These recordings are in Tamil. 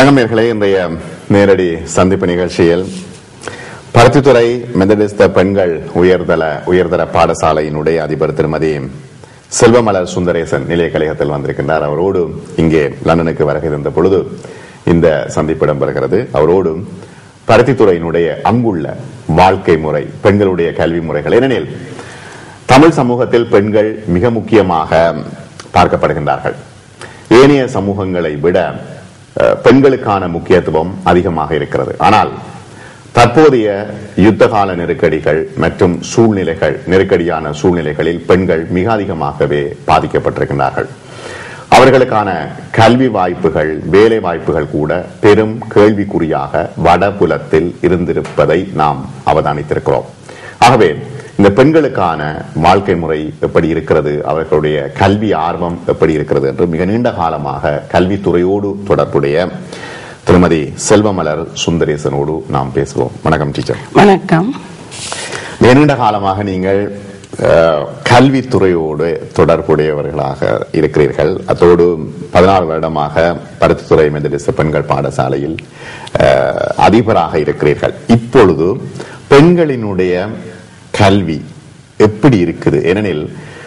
வணக்கம் நேர்களே இன்றைய நேரடி சந்திப்பு நிகழ்ச்சியில் பருத்தித்துறை மெதடிஸ்த பெண்கள் உயர்தர உயர்தர பாடசாலையினுடைய அதிபர் திருமதி செல்வமலர் சுந்தரேசன் நிலைய கழகத்தில் வந்திருக்கின்றார் அவரோடு இங்கே லண்டனுக்கு வருகை தந்த பொழுது இந்த சந்திப்பு இடம்பெறுகிறது அவரோடு பருத்தித்துறையினுடைய அங்குள்ள வாழ்க்கை முறை பெண்களுடைய கல்வி முறைகள் ஏனெனில் தமிழ் சமூகத்தில் பெண்கள் மிக முக்கியமாக பார்க்கப்படுகின்றார்கள் ஏனைய சமூகங்களை விட அஹ், பெண்களுக்கான முக்கியத்துவம் அதிகமாக இருக்கிறது ஆனால் தற்போதைய யுத்த கால நெருக்கடிகள் மற்றும் சூழ்நிலைகள் நெருக்கடியான சூழ்நிலைகளில் பெண்கள் மிக அதிகமாகவே பாதிக்கப்பட்டிருக்கின்றார்கள் அவர்களுக்கான கல்வி வாய்ப்புகள் வேலை வாய்ப்புகள் கூட பெரும் கேள்விக்குறியாக வடபுலத்தில் இருந்திருப்பதை நாம் அவதானித்திருக்கிறோம் ஆகவே இந்த பெண்களுக்கான வாழ்க்கை முறை எப்படி இருக்கிறது அவர்களுடைய கல்வி ஆர்வம் எப்படி இருக்கிறது என்று மிக நீண்ட காலமாக கல்வித்துறையோடு தொடர்புடைய திருமதி செல்வமலர் சுந்தரேசனோடு நாம் பேசுவோம் வணக்கம் டீச்சர் வணக்கம் மிக நீண்ட காலமாக நீங்கள் அஹ், கல்வித்துறையோடு தொடர்புடையவர்களாக இருக்கிறீர்கள் அத்தோடு பதினாறு வருடமாக பருத்தித்துறை மெதடிஸ்த பெண்கள் பாடசாலையில் அஹ், அதிபராக இருக்கிறீர்கள் இப்பொழுது பெண்களினுடைய கல்வி எப்படி இருக்குது ஏனெனில்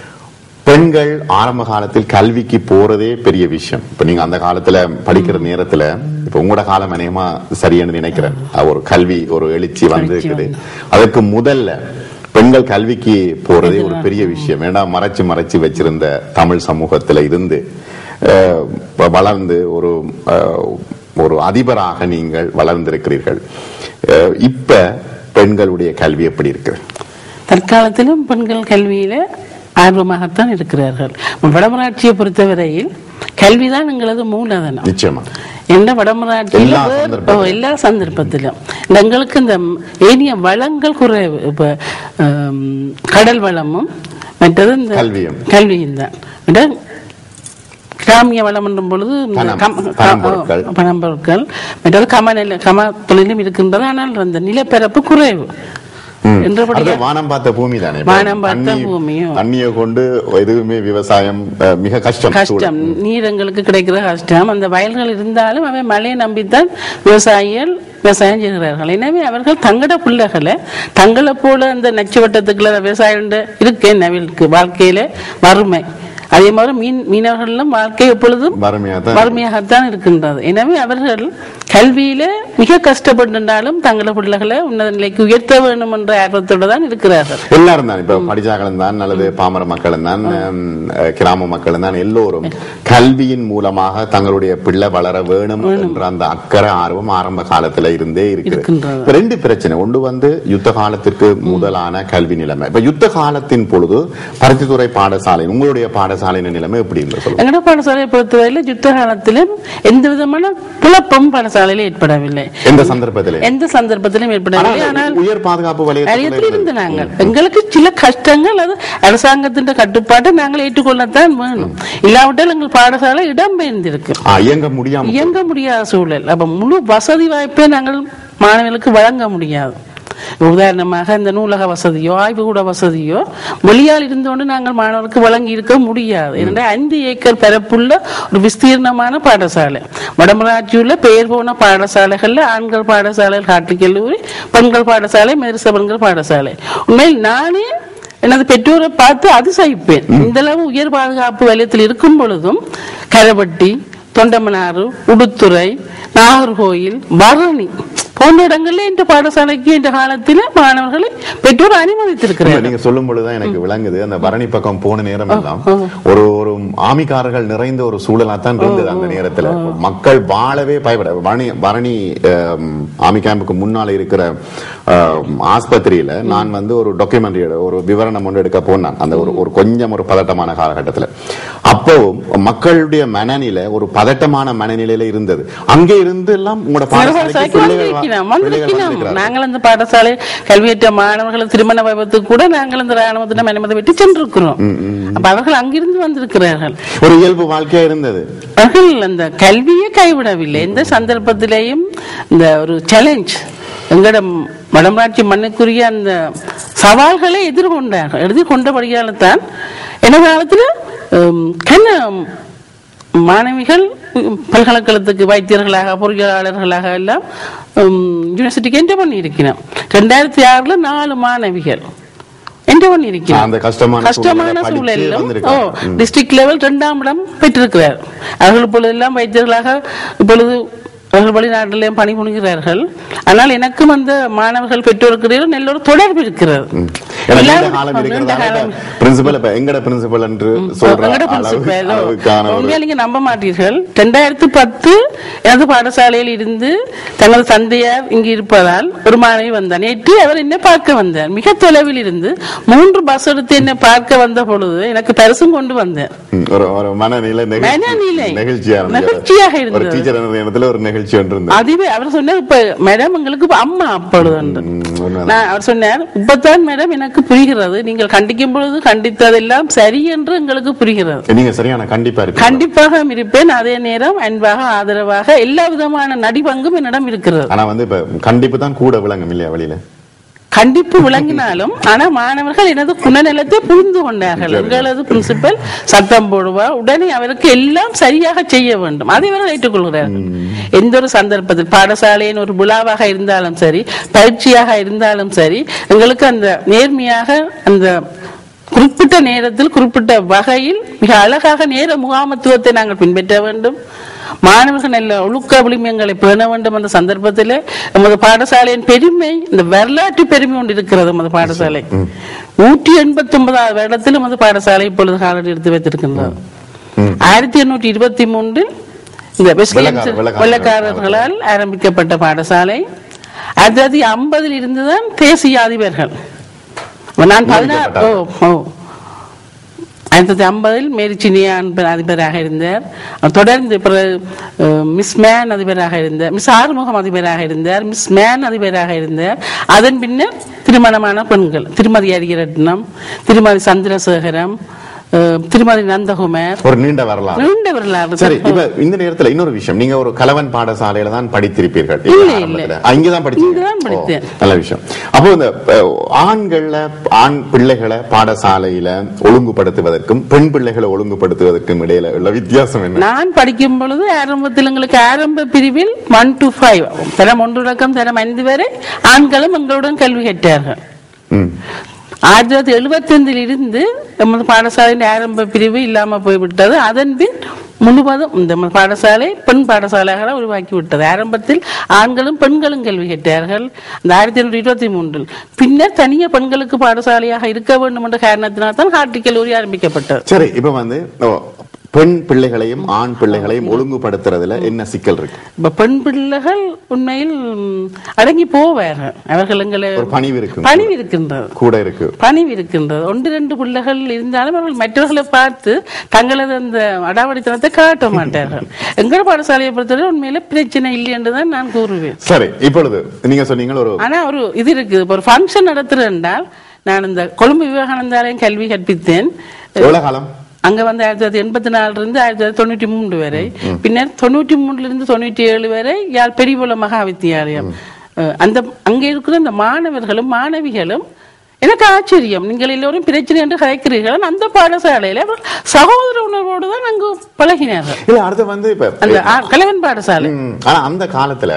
பெண்கள் ஆரம்ப காலத்தில் கல்விக்கு போறதே பெரிய விஷயம் இப்ப நீங்க அந்த காலத்துல படிக்கிற நேரத்துல இப்ப உங்களோட காலம் அநேகமா சரின்னு நினைக்கிறேன் அது ஒரு கல்வி ஒரு எழுச்சி வந்து இருக்குது அதுக்கு முதல்ல பெண்கள் கல்விக்கு போறதே ஒரு பெரிய விஷயம் ஏன்னா மறைச்சு மறைச்சு வச்சிருந்த தமிழ் சமூகத்துல இருந்து அஹ், வளர்ந்து ஒரு அஹ், ஒரு அதிபராக நீங்கள் வளர்ந்திருக்கிறீர்கள் அஹ், இப்ப பெண்களுடைய கல்வி எப்படி இருக்கு தற்காலத்திலும் பெண்கள் கல்வியில ஆர்வமாகத்தான் இருக்கிறார்கள் வடமராட்சியை பொறுத்தவரையில் கல்விதான் எங்களது மூலதனம் நிச்சயமா எந்த வடமராட்சியில எல்லா வேறு- சந்தர்ப்பத்திலும். ஓ, எல்லா சந்தர்ப்பத்திலும் இந்த எங்களுக்கு இந்த ஏனிய வளங்கள் குறைவு இப்ப ஆம், கடல் வளமும் மற்றது இந்த கல்வியும். கல்வியும் தான் இந்த கிராமிய வளம் என்னும் பொழுது இந்த பணம், கம்- பணம் க- பொருட்கள். பணம் பொருட்கள் மற்றது கம நில கம தொழிலும் இருக்கின்றது ஆனால் அந்த நிலப்பரப்பு குறைவு ம். என்றபடியா அது வானம் பார்த்த பூமி தானே வானம் பார்த்த தண்ணி- பூமியும். தண்ணியை கொண்டு எதுவுமே விவசாயம் அஹ், மிக கஷ்டம் கஷ்டம் நீர் எங்களுக்கு கிடைக்கிற கஷ்டம் அந்த வயல்கள் இருந்தாலும் அவை மழையை நம்பித்தான் விவசாயிகள் விவசாயம் செய்கிறார்கள் எனவே அவர்கள் தங்களோட பிள்ளைகளை தங்களை போல அந்த நச்சு வட்டத்துக்குள்ள விவசாயம் இருக்கேன் நவிலுக்கு வாழ்க்கையில வறுமை அதே மாதிரி மீன் மீனவர்களும் வாழ்க்கை எப்பொழுதும் வறுமையாக தான் வறுமையாகத்தான் இருக்கின்றது எனவே அவர்கள் கல்வியில மிக கஷ்டப்பட்டிருந்தாலும் தங்கள பிள்ளைகளை உன்னத நிலைக்கு உயர்த்த வேண்டும் என்ற ஆர்வத்தோடு தான் இருக்கிறார்கள் எல்லாரும் தான் இப்ப படிச்சாக்களும் தான் அல்லது பாமர மக்களும் தான் ஹம், அஹ், கிராம மக்களும் தான் எல்லோரும் கல்வியின் மூலமாக தங்களுடைய பிள்ளை வளர வேணும் என்ற அந்த அக்கறை ஆர்வம் ஆரம்ப காலத்துல இருந்தே இருக்குது இருக்கின்றது. இப்ப ரெண்டு பிரச்சனை ஒன்று வந்து யுத்த காலத்திற்கு முதலான கல்வி நிலைமை இப்ப யுத்த காலத்தின் பொழுது பருத்தித்துறை பாடசாலை உங்களுடைய பாடசாலையின் நிலைமை எப்படி இருந்தது சொல்லுங்க எங்கட பாடசாலையை பொறுத்தவரையில் யுத்த காலத்திலும் எந்த விதமான குழப்பம் பாடசாலையில் ஏற்படவில்லை எந்த சந்தர்ப்பத்திலே எந்த சந்தர்ப்பத்திலும் ஏற்படவில்லை ஆனால் ஆனால் உயர் பாதுகாப்பு வலயத்தில் வலயத்தில் இருந்து நாங்கள் எங்களுக்கு சில கஷ்டங்கள் அது அரசாங்கத்தின் கட்டுப்பாட்டை நாங்கள் ஏற்றுக்கொள்ளத்தான் வேணும் இல்லாவிட்டால் எங்கள் பாடசாலை இடம்பெயர்ந்திருக்கு இயங்க முடியாம இயங்க முடியாத சூழல் அப்ப முழு வசதி வாய்ப்பை நாங்கள் மாணவர்களுக்கு வழங்க முடியாது உதாரணமாக இந்த நூலக வசதியோ ஆய்வுகூட வசதியோ வெளியால் இருந்தோண்டு நாங்கள் மாணவர்களுக்கு வழங்கி இருக்க முடியாது ஏனென்றால் ஐந்து ஏக்கர் பரப்புள்ள ஒரு விஸ்தீர்ணமான பாடசாலை வடமராட்சியுள்ள பெயர் போன பாடசாலைகள்ல ஆண்கள் பாடசாலை காட்டு கல்லூரி பெண்கள் பாடசாலை மெரிச பெண்கள் பாடசாலை உண்மையில் நானே எனது பெற்றோரை பார்த்து அதிசயிப்பேன் இந்த அளவு உயர் பாதுகாப்பு வலயத்தில் இருக்கும் பொழுதும் கரவட்டி தொண்டமனாறு உடுத்துறை நாகர்கோயில் பரணி போன்ற இடங்கள்ல இந்த பாடசாலைக்கு இந்த காலத்தில் மாணவர்களை பெற்றோர் இல்ல, அனுமதித்திருக்கிறார் நீங்க சொல்லும் பொழுதுதான் எனக்கு விளங்குது அந்த பரணி பக்கம் போன நேரம் எல்லாம் ஒரு ஒரு ஆமிக்காரர்கள் நிறைந்த ஒரு சூழலா தான் இருந்தது அந்த நேரத்துல மக்கள் வாழவே பயப்பட பரணி பரணி ஆம், ஆமி கேம்புக்கு முன்னால இருக்கிற ஆம், ஆஸ்பத்திரியில நான் வந்து ஒரு டாக்குமெண்ட்ரி ஒரு விவரணம் ஒன்று எடுக்க போனேன் அந்த ஒரு ஒரு கொஞ்சம் ஒரு பதட்டமான காலகட்டத்துல அப்பவும் மக்களுடைய மனநிலை ஒரு பதட்டமான மனநிலையில இருந்தது அங்கே இருந்து எல்லாம் உங்களோட பாடசாலைக்கு பாடசாலைக்கு பிள்ளைகள் வா- வந்திருக்கிறோம் பிள்ளைகள் வந்திருக்கிறோம் வந்திருக்கிறார்கள். நாங்கள் அந்த பாடசாலை கல்வியற்ற மாணவர்கள் திருமண வைபத்துக்கு கூட நாங்கள் அந்த ராணுவத்திடம் அனுமதி பெற்று சென்றிருக்கிறோம் அப்ப அவர்கள் அங்கிருந்து வந்திருக்கிறார்கள் ஒரு இயல்பு வாழ்க்கையா இருந்தது அவர்கள் அந்த கல்வியை கைவிடவில்லை எந்த சந்தர்ப்பத்திலேயும் இந்த ஒரு சேலஞ்ச் எங்கட வடமராட்சி மண்ணுக்குரிய அந்த சவால்களை எதிர்கொண்டார்கள் எதிர்கொண்டபடியால் தான் என்ன காலத்துல ஹம், கண்ண மாணவிகள் உம், பல்கலைக்கழகத்துக்கு வைத்தியர்களாக பொறியாளர்களாக எல்லாம் யூனிவர்சிட்டிக்கு என்டர் பண்ணி இருக்கிறோம் ரெண்டாயிரத்தி ஆறுல நாலு மாணவிகள் என்டர் பண்ணி இருக்கிறோம் அந்த கஷ்டமான கஷ்டமான சூழல்ல படிச்சு சூழலிலும் வந்திருக்காங்க. ஓ டிஸ்ட்ரிக்ட் லெவல் இரண்டாம் இடம் பெற்றிருக்கிறார் அவர்கள் இப்பொழுதெல்லாம் வைத்தியர்களாக இப்பொழுது அவர்கள் வெளிநாட்டிலையும் பணிபுரிகிறார்கள் ஆனால் எனக்கும் அந்த மாணவர்கள் பெற்றோருக்கு இடையில நல்ல ஒரு தொடர்பு இருக்கிறது ஏன்னா நீண்ட எல்லாரும் காலம் நீண்ட இருக்கிறதால காலம். பிரின்சிபல் இப்ப எங்கட பிரின்சிபல் என்று சொல்ற எங்கட அளவு- principal, ஓ, அளவுக்கான ஒரு உண்மையா நீங்க நம்ப மாட்டீர்கள் ரெண்டாயிரத்தி பத்து எனது பாடசாலையில் இருந்து தனது தந்தையார் இங்கு இருப்பதால் ஒரு மாணவி வந்தார் நேற்று அவர் என்ன பார்க்க வந்தார் மிக தொலைவில் இருந்து மூன்று பஸ் எடுத்து என்னை பார்க்க வந்த பொழுது எனக்கு பரிசும் கொண்டு வந்தேன் ம், ஒரு ஒரு மனநிலை நெகிழ்ச்சி- மனநிலை. நெகிழ்ச்சியா இருந்தது. நெகிழ்ச்சியாக ஒரு இருந்தது. டீச்சர் நேரத்துல ஒரு நிகழ்ச்சி ஒன்று இருந்தது அதுவே அவர் சொன்னார் இப்ப மேடம் எங்களுக்கு இப்ப அம்மா அப்பொழுது உண்டு. ம், உண்மைதான். நான் அவர் சொன்னார் இப்பதான் மேடம் எனக்கு புரிகிறது நீங்கள் கண்டிக்கும் பொழுது கண்டித்ததெல்லாம் சரி என்று எங்களுக்கு புரிகிறது நீங்க சரியான கண்டிப்பா இருக்கு கண்டிப்பாக இருப்பேன் அதே நேரம் அன்பாக ஆதரவாக எல்லா விதமான நடிபங்கும் என்னிடம் இருக்கிறது ஆனா வந்து இப்ப கண்டிப்பு தான் கூட விளங்கும் இல்லையா வெளியில கண்டிப்பு விளங்கினாலும் ஆனா மாணவர்கள் எனது குணநலத்தை புரிந்து கொண்டார்கள் எங்களது பிரின்சிபல் சத்தம் போடுவார் உடனே அவருக்கு எல்லாம் சரியாக செய்ய வேண்டும் அதை இவர்கள் ஏற்றுக்கொள்கிறார்கள் எந்த ஒரு சந்தர்ப்பத்தில் பாடசாலையின் ஒரு விழாவாக இருந்தாலும் சரி பயிற்சியாக இருந்தாலும் சரி எங்களுக்கு அந்த நேர்மையாக அந்த குறிப்பிட்ட நேரத்தில் குறிப்பிட்ட வகையில் மிக அழகாக நேர முகாமத்துவத்தை நாங்கள் பின்பற்ற வேண்டும் மாணவர்கள் நல்ல ஒழுக்க விளிமியங்களை பேண வேண்டும் என்ற சந்தர்ப்பத்தில் நமது பாடசாலையின் பெருமை இந்த வரலாற்று பெருமை ஒன்று இருக்கிறது நமது பாடசாலை நூற்றி எண்பத்தி ஒன்பதாவது வருடத்தில் நமது பாடசாலை இப்பொழுது காலடி எடுத்து வைத்திருக்கின்றது ஆயிரத்தி எண்ணூற்றி இருபத்தி மூன்றில் இந்த வெஸ்லியன்ஸ் வெள்ளக்கார- வெள்ளக்கார- வெள்ளக்காரர்களால் ஆரம்பிக்கப்பட்ட பாடசாலை ஆயிரத்தி தொள்ளாயிரத்தி ஐம்பதில் இருந்துதான் தேசிய அதிபர்கள் நான் பதினாறு ஓ ஓ ஆயிரத்தி தொள்ளாயிரத்தி ஐம்பதில் மேரிச்சினியான் அதிபராக இருந்தார் அவர் தொடர்ந்து பிறகு அஹ், மிஸ் மேன் அதிபராக இருந்தார் மிஸ் ஆறுமுகம் அதிபராக இருந்தார் மிஸ் மேன் அதிபராக இருந்தார் அதன் பின்னர் திருமணமான பெண்கள் திருமதி அரியரட்னம் திருமதி சந்திரசேகரம் அஹ், திருமதி நந்தகுமார் ஒரு நீண்ட வரலாறு நீண்ட வரலாறு சரி இப்ப இந்த நேரத்துல இன்னொரு விஷயம் நீங்க ஒரு கலவன் பாடசாலையில தான் படித்திருப்பீர்கள் இல்ல, இல்ல, இல்ல. ஆரம்பத்துல. ஆ, இங்கதான் படிச்சீங்க இங்கதான் படித்தேன். ஓ, நல்ல விஷயம் அப்போ இந்த அஹ், ஆண்கள்ல ஆண் பிள்ளைகளை பாடசாலையில ஒழுங்குபடுத்துவதற்கும் பெண் பிள்ளைகளை ஒழுங்குபடுத்துவதற்கும் இடையில உள்ள வித்தியாசம் என்ன நான் படிக்கும் பொழுது ஆரம்பத்தில் எங்களுக்கு ஆரம்ப பிரிவில் ஒன் டு ஃபைவ் தரம் ஒன்று தொடக்கம் தரம் ஐந்து வரை ஆண்களும் எங்களுடன் கல்வி கற்றார்கள் ம். ஆயிரத்தி தொள்ளாயிரத்தி எழுபத்தைந்தில் இருந்து நமது பாடசாலையின் ஆரம்ப பிரிவு இல்லாம போய்விட்டது அதன் பின் முழுவதும் இந்த நமது பாடசாலை பெண் பாடசாலையாக உருவாக்கி விட்டது ஆரம்பத்தில் ஆண்களும் பெண்களும் கல்வி கற்றார்கள் அந்த ஆயிரத்தி எண்ணூற்றி இருபத்தி மூன்றில் பின்னர் தனிய பெண்களுக்கு பாடசாலையாக இருக்க வேண்டும் என்ற காரணத்தினால் தான் ஹார்டி கல்லூரி ஆரம்பிக்கப்பட்டது சரி இப்ப வந்து ஓ, பெண் பிள்ளைகளையும் ஆண் பிள்ளைகளையும் ஒழுங்குபடுத்துறதுல என்ன சிக்கல் இருக்கு இப்ப பெண் பிள்ளைகள் உண்மையில் ம், அடங்கி போவார்கள் அவர்கள் எங்களை ஒரு பணிவு இருக்கு பணிவு இருக்கின்றது கூட இருக்கு பணிவு இருக்கின்றது ஒன்று ரெண்டு பிள்ளைகள் இருந்தாலும் அவர்கள் மற்றவர்களை பார்த்து தங்களது அந்த அடாவடித்தனத்தை காட்ட மாட்டார்கள் எங்கள் பாடசாலையை பொறுத்தவரை உண்மையில பிரச்சனை இல்லை என்றுதான் நான் கூறுவேன் சரி இப்பொழுது நீங்க சொன்னீங்க ஒரு ஆனா ஒரு இது இருக்குது இப்ப ஒரு ஃபங்க்ஷன் நடத்துறேன் என்றால் நான் இந்த கொழும்பு விவேகானந்தாலயம் கல்வி கற்பித்தேன் எவ்வளவு காலம் அங்க வந்து ஆயிரத்தி தொள்ளாயிரத்தி எண்பத்தி நாலுல இருந்து ஆயிரத்தி தொள்ளாயிரத்தி தொண்ணூற்றி மூன்று வரை பின்னர் தொண்ணூற்றி மூணுல இருந்து தொண்ணூற்றி ஏழு வரை யாழ் பெரியபுல மகா வித்தியாலயம் அஹ் அந்த அங்க இருக்கிற அந்த மாணவர்களும் மாணவிகளும் எனக்கு ஆச்சரியம் நீங்கள் எல்லோரும் பிரச்சனை என்று கதைக்கிறீர்கள் ஆனா அந்த பாடசாலையில அவர் சகோதர உணர்வோடு தான் அங்கு பழகினார்கள் இல்ல அடுத்து வந்து இப்ப அந்த ஆ- கலவன் பாடசாலை ம், ஆனா அந்த காலத்துல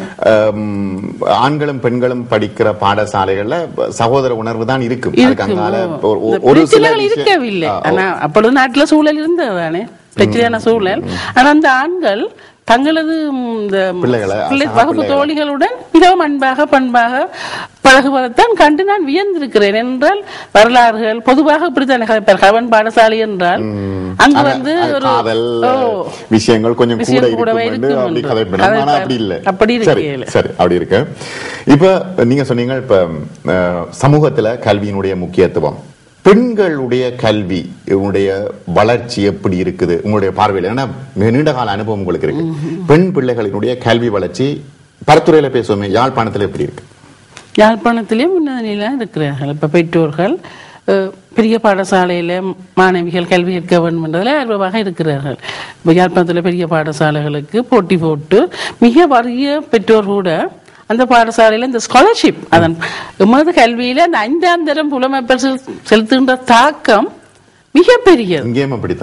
ஆம், ஆண்களும் பெண்களும் படிக்கிற பாடசாலைகள்ல சகோதர உணர்வு தான் இருக்கும் அதுக்கு இருக்கும். அங்கால ஓ. ஒரு- இந்த ஒரு சில பிரச்சனைகள் விஷயம்- இருக்கவில்லை ஆ, ஆனா அப்பொழுது நாட்டுல சூழல் இருந்தது தானே பிரச்சனையான சூழல் ஆனா அந்த ஆண்கள் தங்களது ம், இந்த பிள்ளைகளை, பிள்ளை சக வகுப்பு பிள்ளைகளை. தோழிகளுடன் மிகவும் அன்பாக பண்பாக பழகுவதைத்தான் கண்டு நான் வியந்திருக்கிறேன் என்றால் வரலாறுகள் பொதுவாக இப்படித்தானே கதைப்பார் கவன் பாடசாலை என்றால் அங்கு ஆனா, வந்து அது ஒரு காதல் ஓ விஷயங்கள் கொஞ்சம் கூட விஷயம் கூடவே இருக்கும் என்று இருக்கும் அப்படி என்று. கதைப்படும் ஆனா கதைப்பார். அப்படி இல்ல அப்படி சரி இருக்கேல. சரி அப்படி இருக்கு இப்ப நீங்க சொன்னீங்க இப்ப அஹ், சமூகத்துல கல்வியினுடைய முக்கியத்துவம் பெண்களுடைய கல்வி உங்களுடைய வளர்ச்சி எப்படி இருக்குது உங்களுடைய பார்வையில் ஏன்னா மிக நீண்ட கால அனுபவம் உங்களுக்கு இருக்கு பெண் பிள்ளைகளினுடைய கல்வி வளர்ச்சி பரத்துறையில பேசுவோமே யாழ்ப்பாணத்துல எப்படி இருக்கு யாழ்ப்பாணத்திலே உன்னத நிலையில் இருக்கிறார்கள் இப்போ பெற்றோர்கள் அஹ், பெரிய பாடசாலையில மாணவிகள் கல்வி கற்க வேண்டும் என்றதில் ஆர்வமாக இருக்கிறார்கள் இப்போ யாழ்ப்பாணத்தில் பெரிய பாடசாலைகளுக்கு போட்டி போட்டு மிக வறிய பெற்றோர் கூட அந்த பாடசாலையில இந்த ஸ்காலர்ஷிப் அதன் எமது கல்வியில அந்த ஐந்தாம் தரம் புலமைப்பல் செலுத்துகின்ற தாக்கம் மிக பெரியது இங்கேயும் அப்படித்தான்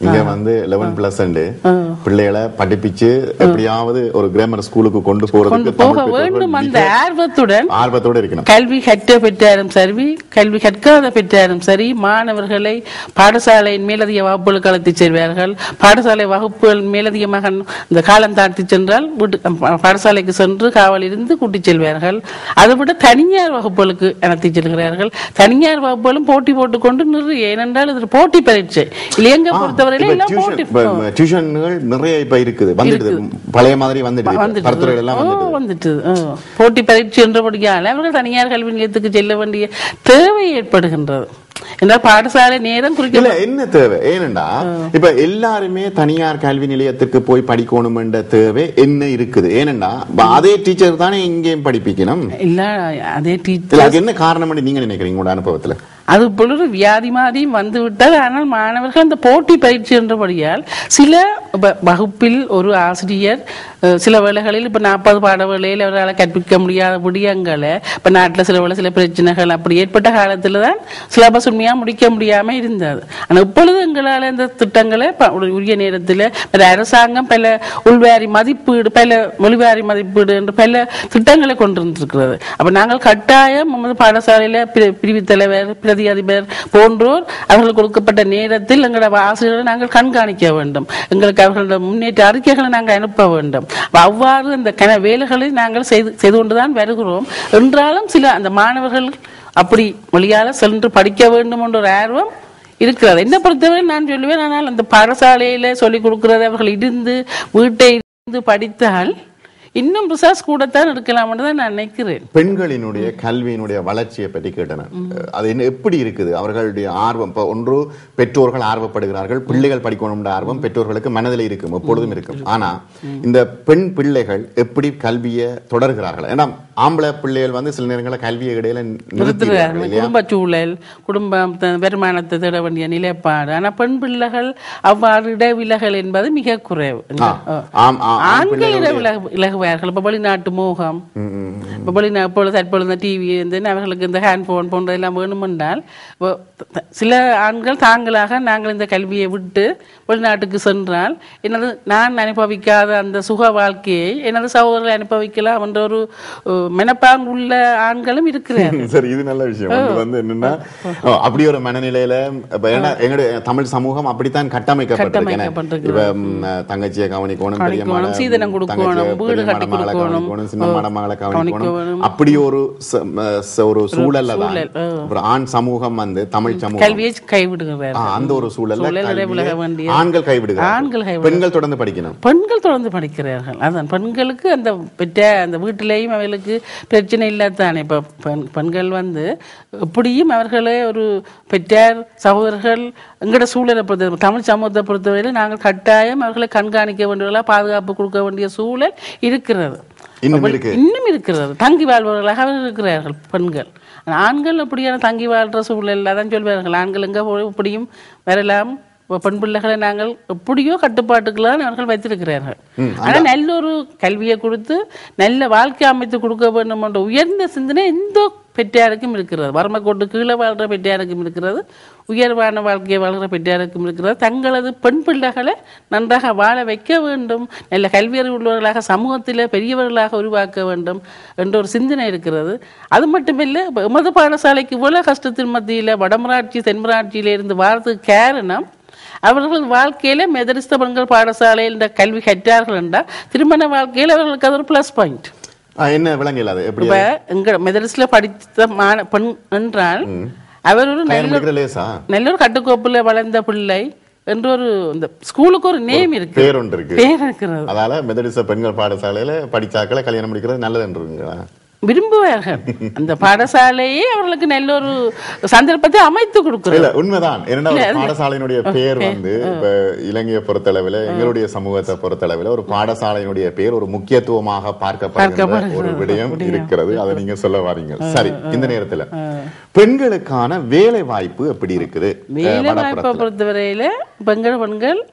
இங்க வந்து லெவன் பிளஸ் பிள்ளைகளை படிப்பிச்சு எப்படியாவது ஒரு கிராமர் ஸ்கூலுக்கு கொண்டு கொண்டு போறதுக்கு போக தமிழ் வேண்டும் அந்த பெற்றோர்கள் மிக ஆர்வத்துடன் ஆர்வத்தோட இருக்கணும் கல்வி கற்ற பெற்றாரும் சரி கல்வி கற்காத பெற்றாரும் சரி மாணவர்களை பாடசாலையின் மேலதிக வகுப்புகளுக்கு அழைத்துச் செல்வார்கள் பாடசாலை வகுப்புகள் மேலதிகமாக இந்த காலம் தாழ்த்தி சென்றால் வீட்டு பா- பாடசாலைக்கு சென்று காவல் இருந்து கூட்டிச் செல்வார்கள் அதை விட தனியார் வகுப்புகளுக்கு அழைத்துச் செல்கிறார்கள் தனியார் வகுப்புகளும் போட்டி போட்டுக்கொண்டு நிறைய ஏனென்றால் இது போட்டி பரீட்சை இளையங்க பொறுத்தவரையில இப்ப எல்லாம் tuition- போட்டி இப்ப டியூஷன்கள் நிறைய இப்ப இருக்குது வந்துடுது பழைய மாதிரி வந்துடுது வந்துட்டு பரத்துறைகள் எல்லாம் ஓ, வந்துடுது வந்துட்டு ஓ. போட்டி பரீட்சை என்றபடியால் அவர்கள் தனியார் கல்வி நிலையத்துக்கு செல்ல வேண்டிய தேவை ஏற்படுகின்றது என்றால் பாடசாலை நேரம் குறிக்க இல்ல என்ன தேவை ஏனென்றா இப்ப எல்லாருமே தனியார் கல்வி நிலையத்துக்கு போய் படிக்கணும் என்ற தேவை என்ன இருக்குது ஏனென்றா இப்ப அதே டீச்சர் தானே இங்கேயும் படிப்பிக்கணும் இல்ல அதே டீச்சர் இல்ல அது என்ன காரணம் நீங்க நினைக்கிறீங்க உங்களோட அனுபவத்துல அது பொழுது வியாதி மாதிரியும் வந்து விட்டது ஆனால் மாணவர்கள் அந்த போட்டி பயிற்சி என்றபடியால் சில வ- வகுப்பில் ஒரு ஆசிரியர் அஹ், சில வேளைகளில் இப்ப நாற்பது பாட வேளையில் அவரால் கற்பிக்க முடியாத விடயங்களை இப்ப நாட்டுல சில வேளை சில பிரச்சனைகள் அப்படி ஏற்பட்ட காலத்துல தான் சிலபஸ் உண்மையா முடிக்க முடியாம இருந்தது ஆனா இப்பொழுது எங்களால் இந்த திட்டங்களை ப- ஒரு உரிய நேரத்தில் பல அரசாங்கம் பல உள்வாரி மதிப்பீடு பல மொழிவாரி மதிப்பீடு என்று பல திட்டங்களை கொண்டு வந்திருக்கிறது அப்ப நாங்கள் கட்டாயம் நமது பாடசாலையில பிரி- பிரிவு தலைவர் பிரதி அதிபர் போன்றோர் அவர்களுக்கு கொடுக்கப்பட்ட நேரத்தில் எங்களோட ஆசிரியர்களை நாங்கள் கண்காணிக்க வேண்டும் எங்களுக்கு அவர்களோட முன்னேற்ற அறிக்கைகளை நாங்கள் அனுப்ப வேண்டும் அப்ப அவ்வாறு அந்த கன வேலைகளை நாங்கள் செய்து செய்து கொண்டுதான் வருகிறோம் என்றாலும் சில அந்த மாணவர்கள் அப்படி மொழியால சென்று படிக்க வேண்டும் என்ற ஒரு ஆர்வம் இருக்கிறது என்ன பொறுத்தவரை நான் சொல்லுவேன் ஆனால் அந்த பாடசாலையில சொல்லிக் கொடுக்கிறது அவர்கள் இருந்து வீட்டை இருந்து படித்தால் இன்னும் ரிசர்ச் கூடத்தான் இருக்கலாம்னு தான் நான் நினைக்கிறேன் பெண்களினுடைய கல்வியினுடைய வளர்ச்சியை பற்றி கேட்டன அது என்ன எப்படி இருக்குது அவர்களுடைய ஆர்வம் இப்போ ஒன்று பெற்றோர்கள் ஆர்வப்படுகிறார்கள் பிள்ளைகள் படிக்கணும்ன்ற ஆர்வம் பெற்றோர்களுக்கு மனதில் இருக்கும் எப்பொழுதும் இருக்கும் ஆனா இந்த பெண் பிள்ளைகள் எப்படி கல்வியை தொடர்கிறார்கள் ஏன்னா ஆம்பளை பிள்ளைகள் வந்து சில நேரங்களில் கல்வியை இடையில நிறுத்திடுறார்கள் நிறுத்துகிறார்கள் இல்லையா குடும்ப சூழல் குடும்பம் த- வருமானத்தை தேட வேண்டிய நிலைப்பாடு ஆனா பெண் பிள்ளைகள் அவ்வாறு இடைவிலகல் என்பது மிக குறைவு ஆ, ஆம், ஆ, ஆண் ஆண்கள் பிள்ளைகளுடைய- இடைவிலகு- விலகுவார்கள் இப்ப வெளிநாட்டு மோகம் ம், ம், ம். இப்ப வெளிநா இப்பொழுது தற்பொழுது டிவி வந்து அவர்களுக்கு இந்த ஹேண்ட்போன் போன்றதெல்லாம் வேணுமென்றால் இப்போ த- சில ஆண்கள் தாங்களாக நாங்கள் இந்த கல்வியை விட்டு வெளிநாட்டுக்கு சென்றால் எனது நான் அனுபவிக்காத அந்த சுக வாழ்க்கையை எனது சகோதரர்கள் அனுபவிக்கலாம் என்ற ஒரு அஹ், மனப்பாங்கு உள்ள ஆண்களும் இருக்கிறார்கள் சரி இது நல்ல விஷயம் ஒன்று வந்து என்னன்னா ஓ, அப்படி ஒரு மனநிலையில இப்ப ஏன்னா எங்களுடைய தமிழ் சமூகம் அப்படித்தான் கட்டமைக்கப்பட்டிருக்கு ஏன்னா, கட்டமைக்கப்பட்டிருக்கு. இப்ப ம், தங்கச்சியை கவனிக்கணும் பெரிய கவனிக்கணும், மகளை, சீதனம் கொடுக்கணும், தங்கச்சியை, வீடு பெரிய கட்டி மருமகளை கொடுக்கணும். கவனிக்கணும், சின்ன மடமகளை கவனிக்கணும் கவனிக்கணும். அப்படி ஒரு ச- ம, ச- ஒரு சூழல்ல தான் சூழல், ஆ. ஒரு ஆண் சமூகம் வந்து தமிழ் சமூகம் கல்வியை கைவிடுகிறார்கள் ஆ, அந்த ஒரு சூழல்ல சூழல் கல்வியை விலக வேண்டிய ஆண்கள் கைவிடுகிறார்கள் ஆண்கள் கைவிடு- பெண்கள் தொடர்ந்து படிக்கணும் பெண்கள் தொடர்ந்து படிக்கிறார்கள் அதான் பெண்களுக்கு அந்த பெற்ற அந்த வீட்டிலேயும் அவர்களுக்கு பிரச்சனை இல்லாதானே இப்போ பெண் பெண்கள் வந்து எப்படியும் அவர்களே ஒரு பெற்றார் சகோதரர்கள் எங்கட சூழலை பொறுத்த தமிழ் சமூகத்தை பொறுத்தவரையில் நாங்கள் கட்டாயம் அவர்களை கண்காணிக்க வேண்டியவர்களாக பாதுகாப்பு கொடுக்க வேண்டிய சூழல் இருக்கிறது இன்னும் இருக்கு இன்னும் இருக்கிறது தங்கி வாழ்பவர்களாக அவர்கள் இருக்கிறார்கள் பெண்கள் ஆனா ஆண்கள் அப்படியான தங்கி வாழ்ற சூழல் அதான் சொல்வார்கள் ஆண்கள் எங்க போய் இப்படியும் வரலாம் இப்ப பெண் பிள்ளைகளை நாங்கள் எப்படியோ கட்டுப்பாட்டுக்கெல்லாம் அவர்கள் வைத்திருக்கிறார்கள் ஆனா நல்ல ஒரு கல்வியை கொடுத்து நல்ல வாழ்க்கை அமைத்து கொடுக்க வேண்டும் என்ற உயர்ந்த சிந்தனை எந்த பெற்றாருக்கும் இருக்கிறது வறுமைக்கோட்டு கீழே வாழ்ற பெற்றாருக்கும் இருக்கிறது உயர்வான வாழ்க்கையை வாழ்கிற பெற்றாருக்கும் இருக்கிறது தங்களது பெண் பிள்ளைகளை நன்றாக வாழ வைக்க வேண்டும் நல்ல கல்வியறிவு உள்ளவர்களாக சமூகத்தில் பெரியவர்களாக உருவாக்க வேண்டும் என்ற ஒரு சிந்தனை இருக்கிறது அது மட்டுமில்லை இப்போ எமது பாடசாலைக்கு இவ்வளவு கஷ்டத்தின் மத்தியில் வடமராட்சி தென்மராட்சியில இருந்து வாரத்துக்கு காரணம் அவர்கள் வாழ்க்கையில மெதரிஸ்த பெண்கள் பாடசாலையில் இந்த கல்வி கற்றார்கள் என்றால் திருமண வாழ்க்கையில் அவர்களுக்கு அது ஒரு ப்ளஸ் பாயிண்ட் ஆ, என்ன விளங்கல அது எப்படி இப்ப எங்க மெதரிஸ்ல படித்த மான பெண் என்றால் அவர் ஒரு கல்யாணம் நல்ல முடிக்கிற லேசா நல்ல ஒரு கட்டுக்கோப்புல வளர்ந்த பிள்ளை என்று ஒரு இந்த ஸ்கூலுக்கு ஒரு நேம் இருக்கு பேர் ஒன்று இருக்கு பேர் இருக்கிறது அதால மெதடிச பெண்கள் பாடசாலையில படிச்சாக்களை கல்யாணம் முடிக்கிறது நல்லதுன்றீங்களா விரும்புவார்கள் அந்த பாடசாலையே அவர்களுக்கு நல்ல ஒரு சந்தர்ப்பத்தை அமைத்து கொடுக்கிறது இல்ல உண்மைதான் ஏன்னா ஒரு பாடசாலையினுடைய பேர் வந்து இப்ப இலங்கையை பொறுத்தளவுல எங்களுடைய சமூகத்தை பொறுத்தளவுல ஒரு பாடசாலையினுடைய பேர் ஒரு முக்கியத்துவமாக பார்க்கப்படுகிற ஒரு விடயம் இருக்கிறது அதை நீங்க சொல்ல வாரீங்க சரி இந்த நேரத்துல பெண்களுக்கான வேலை வாய்ப்பு எப்படி இருக்குது வேலை வடபுறத்துல? வாய்ப்பை பொறுத்தவரையில பெண்கள் பெண்கள்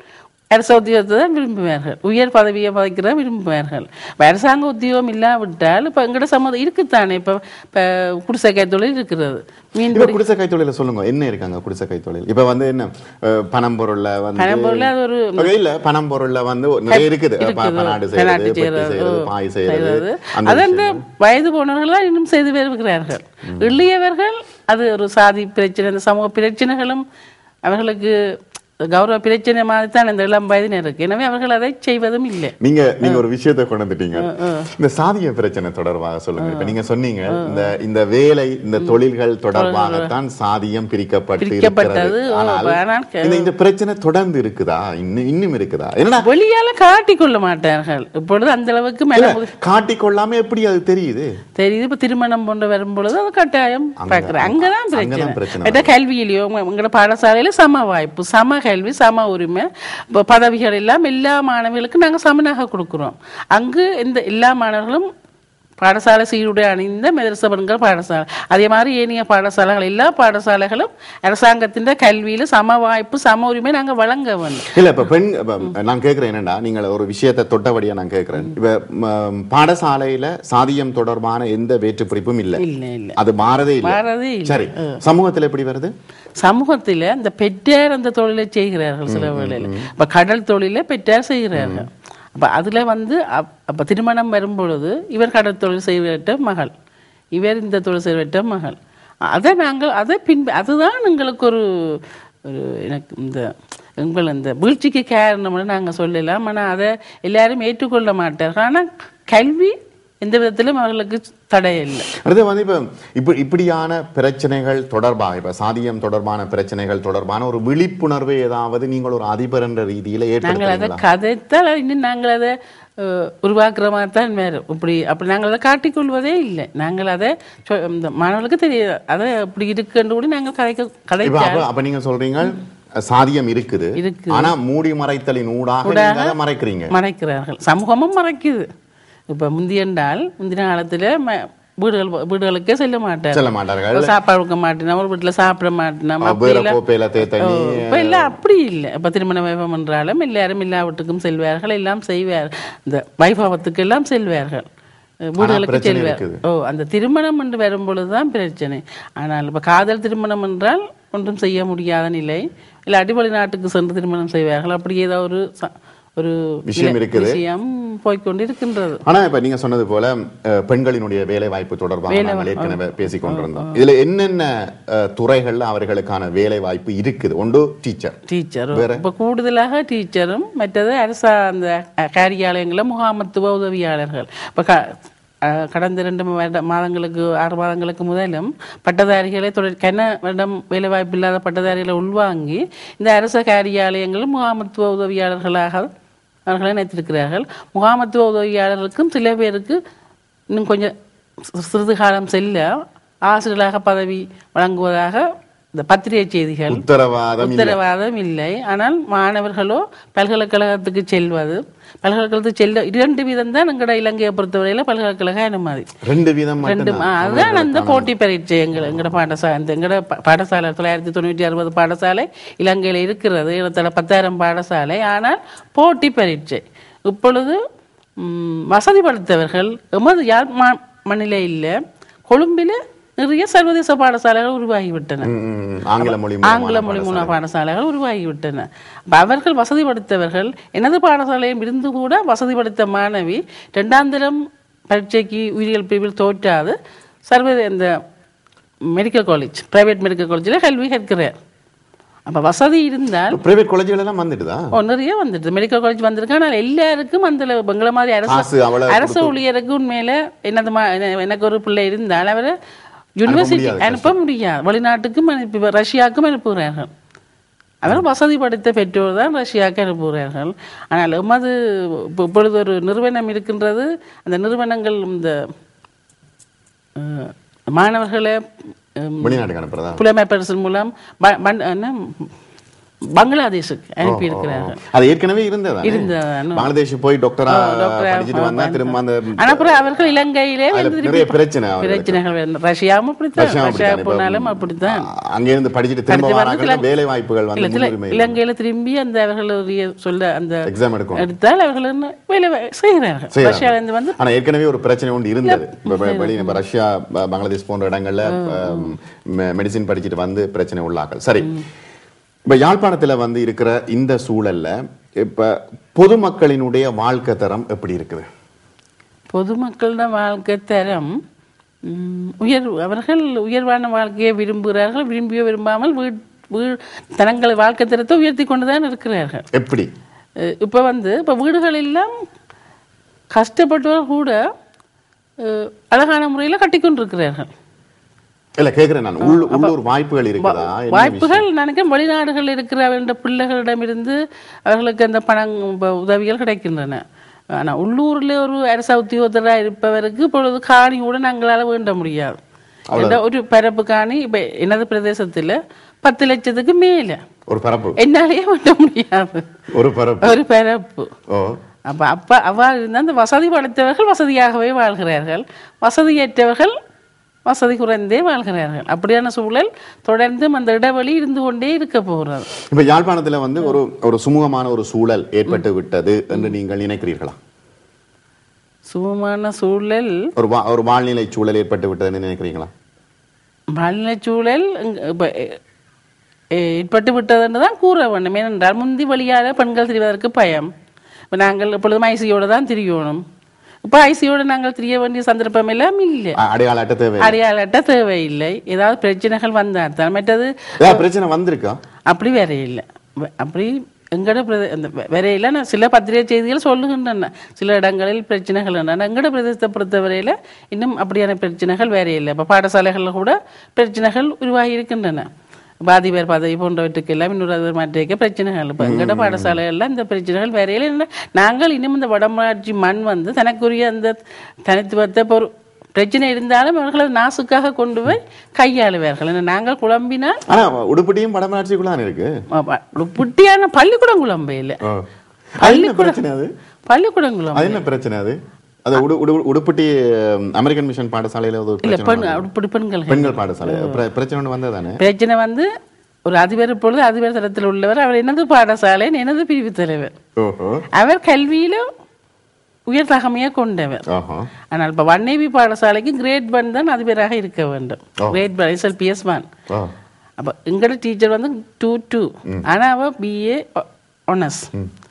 அரச உத்தியோகத்தை தான் விரும்புவார்கள் உயர் பதவியை பதவிக்கிறத விரும்புவார்கள் இப்ப அரசாங்க உத்தியோகம் இல்லாவிட்டால் இப்போ எங்கட சம்மதம் இருக்குத்தானே இப்போ இப்போ குடிசை தொழில் இருக்கிறது மீன் இப்ப குடிசை கைத்தொழில சொல்லுங்க என்ன இருக்காங்க குடிசை கைத்தொழில் இப்ப வந்து என்ன அஹ், பணம் பொருள்ல வந்து பணம்பொருள்ல அது ஒரு Okay, இல்ல பணம் பொருள்ல வந்து நிறைய இருக்குது ப- இருக்குது. பனாடு பெனாட்டு செய்யறது பெட்டி செய்யறது, செய்யறது ஓ, பாய் செய்யறது செய்யறது. அந்த அது அந்த வயது போனவர்கள் தான் இன்னும் செய்து வருகிறார்கள் எளியவர்கள் அது ஒரு சாதி பிரச்சனை இந்த சமூக பிரச்சனைகளும் அவர்களுக்கு கௌரவ பிரச்சனை மாதிரி தான் இந்த இளம் வயதினருக்கு எனவே அவர்கள் அதை செய்வதும் இல்லை நீங்க நீங்க ஒரு விஷயத்தை கொண்டு வந்துட்டீங்க இந்த சாதிய பிரச்சனை தொடர்பாக சொல்லுங்க இப்ப நீங்க சொன்னீங்க இந்த இந்த வேலை இந்த தொழில்கள் தொடர்பாகத்தான் சாதியம் பிரிக்கப்பட்டு பிரிக்கப்பட்டது. இருக்கிறது ஓ, ஆனால் ஆனால் க- இந்த இந்த பிரச்சனை தொடர்ந்து இருக்குதா இன்னும் இன்னும் இருக்குதா என்னடா வெளியால காட்டிக் கொள்ள மாட்டார்கள் இப்பொழுது அந்த அளவுக்கு மேல காட்டிக்கொள்ளாம எப்படி அது தெரியுது தெரியுது இப்ப திருமணம் போன்ற வரும்பொழுது அது கட்டாயம் பார்க்கிறேன் அங்கதான் அங்கதான் பிரச்சனை பிரச்சனை மற்ற கல்வியிலயோ உங்க- உங்களோட பாடசாலையில சம வாய்ப்பு சம கல்வி சம உரிமை இப்ப பதவிகள் எல்லாம் எல்லா மாணவர்களுக்கும் நாங்க சமனாக கொடுக்கிறோம் அங்கு இந்த எல்லா மாணவர்களும் பாடசாலை சீருடை அணிந்த மெதரச பெண்கள் பாடசாலை அதே மாதிரி ஏனைய பாடசாலைகள் எல்லா பாடசாலைகளும் அரசாங்கத்தின் கல்வியில சம வாய்ப்பு சம உரிமை நாங்க வழங்க வேண்டும் இல்ல இப்ப பெண் இப்ப நான் கேக்குறேன் என்னடா நீங்கள் ஒரு விஷயத்தை தொட்டபடியா நான் கேக்குறேன் இப்ப ம, பாடசாலையில சாதியம் தொடர்பான எந்த வேற்றுப்பிடிப்பும் இல்ல இல்ல இல்ல அது மாறதே இல்ல மாறதே இல்லை சரி சமூகத்துல எப்படி வருது சமூகத்தில் அந்த பெற்றார் அந்த தொழிலை செய்கிறார்கள் சில வேளையில் இப்ப கடல் தொழிலை பெற்றார் செய்கிறார்கள் அப்ப அதுல வந்து அப்- அப்ப திருமணம் வரும் பொழுது இவர் கடல் தொழில் செய்விட்ட மகள் இவர் இந்த தொழில் செய்விட்ட மகள் அதை நாங்கள் அதை பின் அதுதான் எங்களுக்கு ஒரு ஒரு எனக்கு இந்த எங்கள் இந்த வீழ்ச்சிக்கு காரணம்னு நாங்கள் சொல்லலாம் ஆனால் அதை எல்லாரும் ஏற்றுக்கொள்ள மாட்டார்கள் ஆனால் கல்வி எந்த விதத்திலும் அவர்களுக்கு தடை இல்லை அடுத்து வந்து இப்ப இப்ப இப்படியான பிரச்சனைகள் தொடர்பாக இப்ப சாதியம் தொடர்பான பிரச்சனைகள் தொடர்பான ஒரு விழிப்புணர்வு ஏதாவது நீங்கள் ஒரு அதிபர் என்ற ரீதியில நாங்கள் அதை ஏற்படுத்துறீங்களா கதைத்தால் இன்னும் நாங்கள் அதை அஹ், உருவாக்குற மாதிரி தான் வேறு இப்படி அப்படி நாங்கள் அதை காட்டிக்கொள்வதே இல்லை நாங்கள் அதை சொ- இந்த மாணவர்களுக்கு தெரியாது அதை அப்படி இருக்குன்னு கூட நாங்கள் கதைக்க கதை இப்ப அப்ப அப்ப நீங்க சொல்றீங்க சாதியம் இருக்குது இருக்குது. ஆனா மூடி மறைத்தலின் ஊடாக நீங்க அதை மறைக்கிறீங்க மறைக்கிறார்கள் சமூகமும் மறைக்குது இப்போ முந்தியண்டால் முந்தின காலத்தில் ம வீடுகள் வீடுகளுக்கே செல்ல மாட்டார் செல்ல மாட்டார்கள் சாப்பாடு கொடுக்க மாட்டேனா ஒரு வீட்டில் சாப்பிட மாட்டேனா வேற கோப்பையில தே தண்ணி இப்போ எல்லாம் அப்படி இல்லை இப்போ திருமண வைபவம் என்றாலும் எல்லாரும் எல்லா வீட்டுக்கும் செல்வார்கள் எல்லாம் செய்வார் இந்த வைபவத்துக்கு எல்லாம் செல்வார்கள் வீடுகளுக்கு பிரச்சனை செல்வார் இருக்குது. ஓ அந்த திருமணம் என்று வரும்பொழுது தான் பிரச்சனை ஆனால் இப்போ காதல் திருமணம் என்றால் ஒன்றும் செய்ய முடியாத நிலை இல்லை அடிப்படை நாட்டுக்கு சென்று திருமணம் செய்வார்கள் அப்படி ஏதோ ஒரு ச- ஒரு விஷயம் இருக்குது. விஷயம் போய்க்கொண்டு இருக்கின்றது ஆனா இப்ப நீங்க சொன்னது போல அஹ், பெண்களினுடைய வேலை வாய்ப்பு தொடர்பாக நாங்கள் ஏற்கனவே பேசிக் கொண்டிருந்தோம் இதுல என்னென்ன அஹ், துறைகள்ல அவர்களுக்கான வேலை வாய்ப்பு இருக்குது ஒன்று டீச்சர் டீச்சரும் இப்போ கூடுதலாக டீச்சரும் மற்றது அரசா அந்த அஹ், காரியாலயங்களில் முகாமத்துவ உதவியாளர்கள் இப்போ க அஹ், கடந்த ரெண்டு வருட மாதங்களுக்கு ஆறு மாதங்களுக்கு முதலும் பட்டதாரிகளை தொடர் கன வருடம் வேலைவாய்ப்பு இல்லாத பட்டதாரிகளை உள்வாங்கி இந்த அரச காரியாலயங்களில் முகாமத்துவ உதவியாளர்களாக அவர்களை நினைத்திருக்கிறார்கள் முகாமத்துவ உதவியாளர்களுக்கும் சில பேருக்கு இன்னும் கொஞ்சம் சி- சிறிது காலம் செல்ல ஆசிரியர்களாக பதவி வழங்குவதாக இந்த பத்திரிகை செய்திகள் உத்தரவாதம் இல்லை. உத்தரவாதம் இல்லை ஆனால் மாணவர்களோ பல்கலைக்கழகத்துக்கு செல்வது பல்கலைக்கழகத்துக்கு செல்ல இரண்டு வீதம் தான் எங்களோட இலங்கையை பொறுத்தவரையில பல்கலைக்கழக அனுமதி ரெண்டு வீதம் ரெண்டு மட்டும்தான். ஆ, அதுதான் அந்த போட்டி பரீட்சை எங்கள் எங்களோட பாடசாலை இந்த எங்களோட ப- பாடசாலை தொள்ளாயிரத்தி தொண்ணூற்றி அறுபது பாடசாலை இலங்கையில் இருக்கிறது இருபத்தேழு பத்தாயிரம் பாடசாலை ஆனால் போட்டி பரீட்சை இப்பொழுது ம், வசதி படுத்தவர்கள் எமது யாழ் மா- மண்ணிலே கொழும்பில் நிறைய சர்வதேச பாடசாலைகள் உருவாகிவிட்டன ம், ம், ம். ஆங்கில மொழி மூலமான ஆங்கில மொழி மூல பாடசாலைகள் உருவாகிவிட்டன அப்ப அவர்கள் வசதி படுத்தவர்கள் எனது பாடசாலையும் இருந்து கூட வசதி படுத்த மாணவி இரண்டாம் தரம் பரீட்சைக்கு உயிரியல் பிரிவில் தோற்றாது சர்வதே இந்த மெடிக்கல் காலேஜ் பிரைவேட் மெடிக்கல் காலேஜில் கல்வி கற்கிறார் அப்ப வசதி இருந்தால் பிரைவேட் காலேஜ்கள் எல்லாம் வந்துட்டுதா ஓ, நிறைய வந்துடுது மெடிக்கல் காலேஜ் வந்திருக்கு ஆனால் எல்லாருக்கும் அந்த அளவு எங்களை மாதிரி காசு அரசு அவ்வளவு அரசு ஊழியருக்கு உண்மையில என்னது மா- என- எனக்கு ஒரு பிள்ளை இருந்தால் அவரை யூனிவர்சிட்டி முடியாது, அனுப்ப முடியாது வெளிநாட்டுக்கும் அனுப்பி ரஷ்யாவுக்கும் அனுப்புகிறார்கள் அவர் வசதி படைத்த பெற்றோர் தான் ரஷ்யாவுக்கு அனுப்புகிறார்கள் ஆனால் எமது இப்ப- இப்பொழுது ஒரு நிறுவனம் இருக்கின்றது அந்த நிறுவனங்கள் இந்த அஹ், மாணவர்களை அஹ், வெளிநாட்டுக்கு அனுப்புறதா புலமைப்பரிசல் மூலம் ப- பண்- என்ன பங்களாதேஷுக்கு அனுப்பி இருக்கிறார்கள் அது ஏற்கனவே இருந்ததா இருந்ததானோ? பங்களாதேஷ் போய் டாக்டரா டாக்டரா படிச்சுட்டு வந்தா திரும்ப அந்த ஆனா அப்புறம் அவர்கள் இலங்கையிலே அதுல வந்து நிறைய திருப்பி பிரச்சனை அவர்களுக்கு. பிரச்சனைகள் வருது. ரஷ்யாவும் அப்படித்தான் ரஷ்யா ரஷ்யா அப்படித்தான். இப்ப, போனாலும் அப்படித்தான் அங்க இருந்து படிச்சுட்டு திரும்ப அடுத்து வந்து வராங்க இலங்கை- வேலை வாய்ப்புகள் இல்ல, வந்து இதுல முன்னுரிமை இலங்கையில திரும்பி அந்த அவர்களுடைய சொல்ல அந்த எக்ஸாம் எடுக்கும் எடுத்தால் அவர்கள் என்ன வேலை வா- செய்கிறார்கள் செய்யறாங்க. ரஷ்யால இருந்து வந்து ஆனா ஏற்கனவே ஒரு பிரச்சனை ஒன்று இருந்தது இப்ப வெ- வெளி இப்ப ரஷ்யா ப- பங்களாதேஷ் போன்ற இடங்கள்ல மெடிசின் படிச்சுட்டு வந்து பிரச்சனை உள்ளாக்கள் சரி இப்ப யாழ்ப்பாணத்துல வந்து இருக்கிற இந்த சூழல்ல இப்ப பொதுமக்களினுடைய வாழ்க்கை தரம் எப்படி இருக்குது பொதுமக்களோட வாழ்க்கை தரம் ம், உயர் அவர்கள் உயர்வான வாழ்க்கையை விரும்புகிறார்கள் விரும்பியோ விரும்பாமல் வீ வீ தங்கள் வாழ்க்கை தரத்தை உயர்த்தி கொண்டு தான் இருக்கிறார்கள் எப்படி அஹ் இப்ப வந்து இப்ப வீடுகள் எல்லாம் கஷ்டப்பட்டவர்கள் கூட அஹ், அழகான முறையில கட்டிக்கொண்டிருக்கிறார்கள் இல்ல கேக்குறேன் நான் உள் உள்ளூர் வாய்ப்புகள் இருக்குதா என்ன வாய்ப்புகள் நினைக்கிறேன் வெளிநாடுகள் இருக்கிற என்ற பிள்ளைகளிடமிருந்து அவர்களுக்கு அந்த பணம் ப- உதவிகள் கிடைக்கின்றன ஆனா உள்ளூர்ல ஒரு அரச உத்தியோகத்தராக இருப்பவருக்கு இப்பொழுது காணி கூட நாங்களால வேண்ட முடியாது என்ற ஒரு பரப்பு காணி இப்ப எனது பிரதேசத்துல பத்து லட்சத்துக்கு மேல ஒரு பரப்பு என்னாலேயே வேண்ட முடியாது ஒரு பரப்பு ஒரு பரப்பு ஓ அப்ப அப்ப அவ்வாறு இருந்தால் அந்த வசதி படைத்தவர்கள் வசதியாகவே வாழ்கிறார்கள் வசதியற்றவர்கள் வசதி குறைந்தே வாழ்கிறார்கள் அப்படியான சூழல் தொடர்ந்தும் அந்த இடைவெளி இருந்து கொண்டே இருக்க போகிறது இப்ப யாழ்ப்பாணத்துல வந்து ஒரு ஒரு சுமூகமான ஒரு சூழல் ஏற்பட்டு விட்டது என்று நீங்கள் நினைக்கிறீர்களா சுகமான சூழல் ஒரு வா- ஒரு வாழ்நிலை சூழல் ஏற்பட்டு விட்டதுன்னு நினைக்கிறீங்களா வாழ்நிலை சூழல் இங்க- இப்ப எ- எ- ஏற்பட்டு விட்டதுன்னு தான் கூற வேண்டும் ஏனென்றால் முந்தி வழியாக பெண்கள் திரிவதற்கு பயம் இப்போ நாங்கள் எப்பொழுதும் ஐசியோட தான் திரியணும் இப்போ ஐசியோட நாங்கள் திரிய வேண்டிய சந்தர்ப்பம் எல்லாம் இல்லை அ- அடையாள அட்டை தேவை அடையாள அட்டை தேவையில்லை ஏதாவது பிரச்சனைகள் வந்தால் தான் மற்றது ஏதாவது பிரச்சனை வந்திருக்கா அப்படி வேற இல்லை வ- அப்படி எங்கட பிரதே அந்த வெ- வேற இல்லை நான் சில பத்திரிகை செய்திகள் சொல்லுகின்றன சில இடங்களில் பிரச்சனைகள் ஆனால் எங்கட பிரதேசத்தை பொறுத்தவரையில் இன்னும் அப்படியான பிரச்சனைகள் வேற இல்லை இப்போ பாடசாலைகளில் கூட பிரச்சனைகள் உருவாகி இருக்கின்றன பாதிபர் பதவி போன்றவற்றுக்கு எல்லாம் இன்னொரு அதிபர் மாற்றிக்க பிரச்சனைகள் இப்போ எங்கட பாடசாலைகள்ல இந்த பிரச்சனைகள் வேற இல்லை என்ன நாங்கள் இன்னும் இந்த வடமாட்சி மண் வந்து தனக்குரிய அந்த தனித்துவத்தை பொறு பிரச்சனை இருந்தாலும் அவர்களை நாசுக்காக கொண்டு போய் கையாளுவார்கள் ஏன்னா நாங்கள் குழம்பினால் ஆனா உடுப்பட்டியும் வடமராட்சிக்குள்ளான் இருக்கு புட்டியான பள்ளிக்கூடம் குழம்பையில் ஓ. அது என்ன பிரச்சனை அது பள்ளிக்கூடம் குழம்பு அது என்ன பிரச்சனை அது அது உடு உடு- உடுப்பட்டி அம், அமெரிக்கன் மிஷன் பாடசாலையில ஒரு இல்ல பிரச்சனை பெண் வந்தது. அப்படி பெண்கள் பெண்கள் பாடசாலை பிர- பிரச்சனை ஒண்ணு வந்ததானே பிரச்சனை வந்து ஒரு அதிபர் இப்பொழுது அதிபர் தரத்தில் உள்ளவர் அவர் எனது பாடசாலை எனது பிரிவு தலைவர் ஓஹோ அவர் கல்வியில உயர் தகமையை கொண்டவர் ஓஹோ ஆனால் இப்ப வன்னேவி பாடசாலைக்கு கிரேட் ஒன் தான் அதிபராக இருக்க வேண்டும் கிரேட் ஒன் எஸ்எல்பிஎஸ் ஒன் ஓ அப்ப எங்கட டீச்சர் வந்து டூ டூ ஆனா அவ BA honours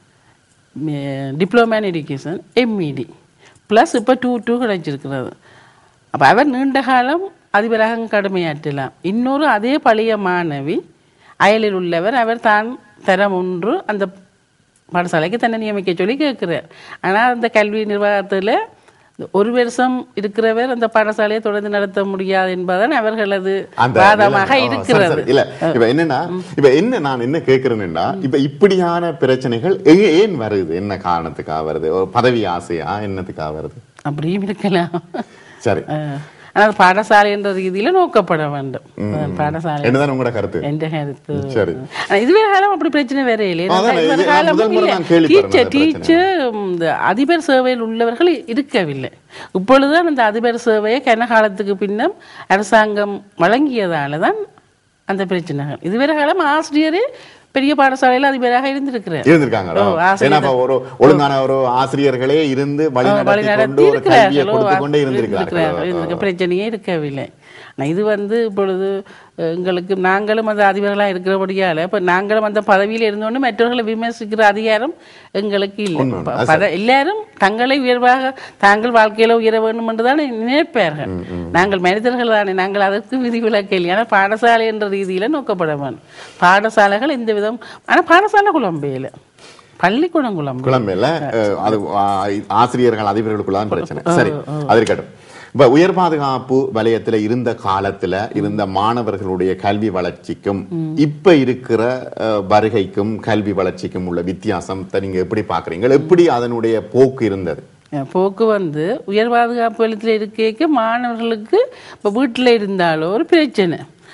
diploma in education MEd plus இப்போ டூ டூ கிடைச்சிருக்கிறது அப்போ அவர் நீண்ட காலம் அதிபராக கடமையாற்றலாம் இன்னொரு அதே பழைய மாணவி அயலில் உள்ளவர் அவர் தான் தரம் ஒன்று அந்த பாடசாலைக்கு தன்னை நியமிக்க சொல்லி கேட்கிறார் ஆனால் அந்த கல்வி நிர்வாகத்தில் ஒரு வருஷம் இருக்கிறவர் அந்த பாடசாலையை தொடர்ந்து நடத்த முடியாது என்பதுதான் அவர்களது அந்த வாதமாக நிலை- ஓ, சரி, இருக்கிறது சரி. இல்ல இப்ப என்னன்னா இப்ப என்ன நான் என்ன கேக்குறேன்னா இப்ப இப்படியான பிரச்சனைகள் ஏ- ஏன் வருது என்ன காரணத்துக்காக வருது ஒரு பதவி ஆசையா என்னத்துக்காக வருது அப்படியும் இருக்கலாம் சரி அஹ், ஆனால் பாடசாலை என்ற ரீதியில நோக்கப்பட வேண்டும் அஹ், பாடசாலை என்னதான் உங்களோட கருத்து என்ற கருத்து சரி ஆனா இதுவரை காலம் அப்படி பிரச்சனை வேற இல்லை அதான் இது நான் முதல் முறை நான் கேள்விப்படுறேன் டீச்சர் அந்த பிரச்சனை. டீச்சர் இந்த அதிபர் சேவையில் உள்ளவர்கள் இருக்கவில்லை இப்பொழுதுதான் அந்த அதிபர் சேவையை கன காலத்துக்கு பின்னம் அரசாங்கம் வழங்கியதால தான் அந்த பிரச்சனைகள் இதுவரை காலம் ஆசிரியரே பெரிய பாடசாலையில் அதிபராக இருந்திருக்கிறார் இருந்திருக்காங்க ஓ, ஆசிரியர் ஏன்னா அப்ப ஒரு ஒழுங்கான ஒரு ஆசிரியர்களே இருந்து வழி நடத்தி கொண்டு ஒரு கல்வியை கொடுத்து கொண்டே இருந்திருக்கிறார்கள் இருந்திருக்கிறார்கள் பிரச்சனையே இருக்கவில்லை ஆனா இது வந்து இப்பொழுது அஹ், எங்களுக்கு நாங்களும் அந்த அதிபர்களாக இருக்கிறபடியால இப்ப நாங்களும் அந்த பதவியில் இருந்தோன்னு மற்றவர்களை விமர்சிக்கிற அதிகாரம் எங்களுக்கு இல்லை உண்மை, ப- பத- எல்லாரும் தங்களை உயர்வாக தாங்கள் வாழ்க்கையில உயர வேண்டும் என்றுதான் நினைப்பார்கள் நாங்கள் மனிதர்கள் தானே நாங்கள் அதற்கு விதிவிலக்கு இல்லை ஆனால் பாடசாலை என்ற ரீதியில நோக்கப்பட வேண்டும் பாடசாலைகள் இந்த விதம் ஆனா பாடசாலை குழம்பையில் பள்ளிக்கூடம் குழம்பு குழம்பையில அஹ், அது ஆ- ஆசிரியர்கள் அதிபர்களுக்குள்ள தான் பிரச்சனை சரி அது இருக்கட்டும் இப்ப உயர் பாதுகாப்பு வலயத்துல இருந்த காலத்துல இருந்த மாணவர்களுடைய கல்வி வளர்ச்சிக்கும் இப்ப இருக்கிற அஹ், வருகைக்கும் கல்வி வளர்ச்சிக்கும் உள்ள வித்தியாசத்தை நீங்க எப்படி பாக்குறீங்க எப்படி அதனுடைய போக்கு இருந்தது போக்கு வந்து உயர் பாதுகாப்பு வலயத்தில் இருக்க மாணவர்களுக்கு இப்போ வீட்டில் இருந்தாலோ ஒரு பிரச்சனை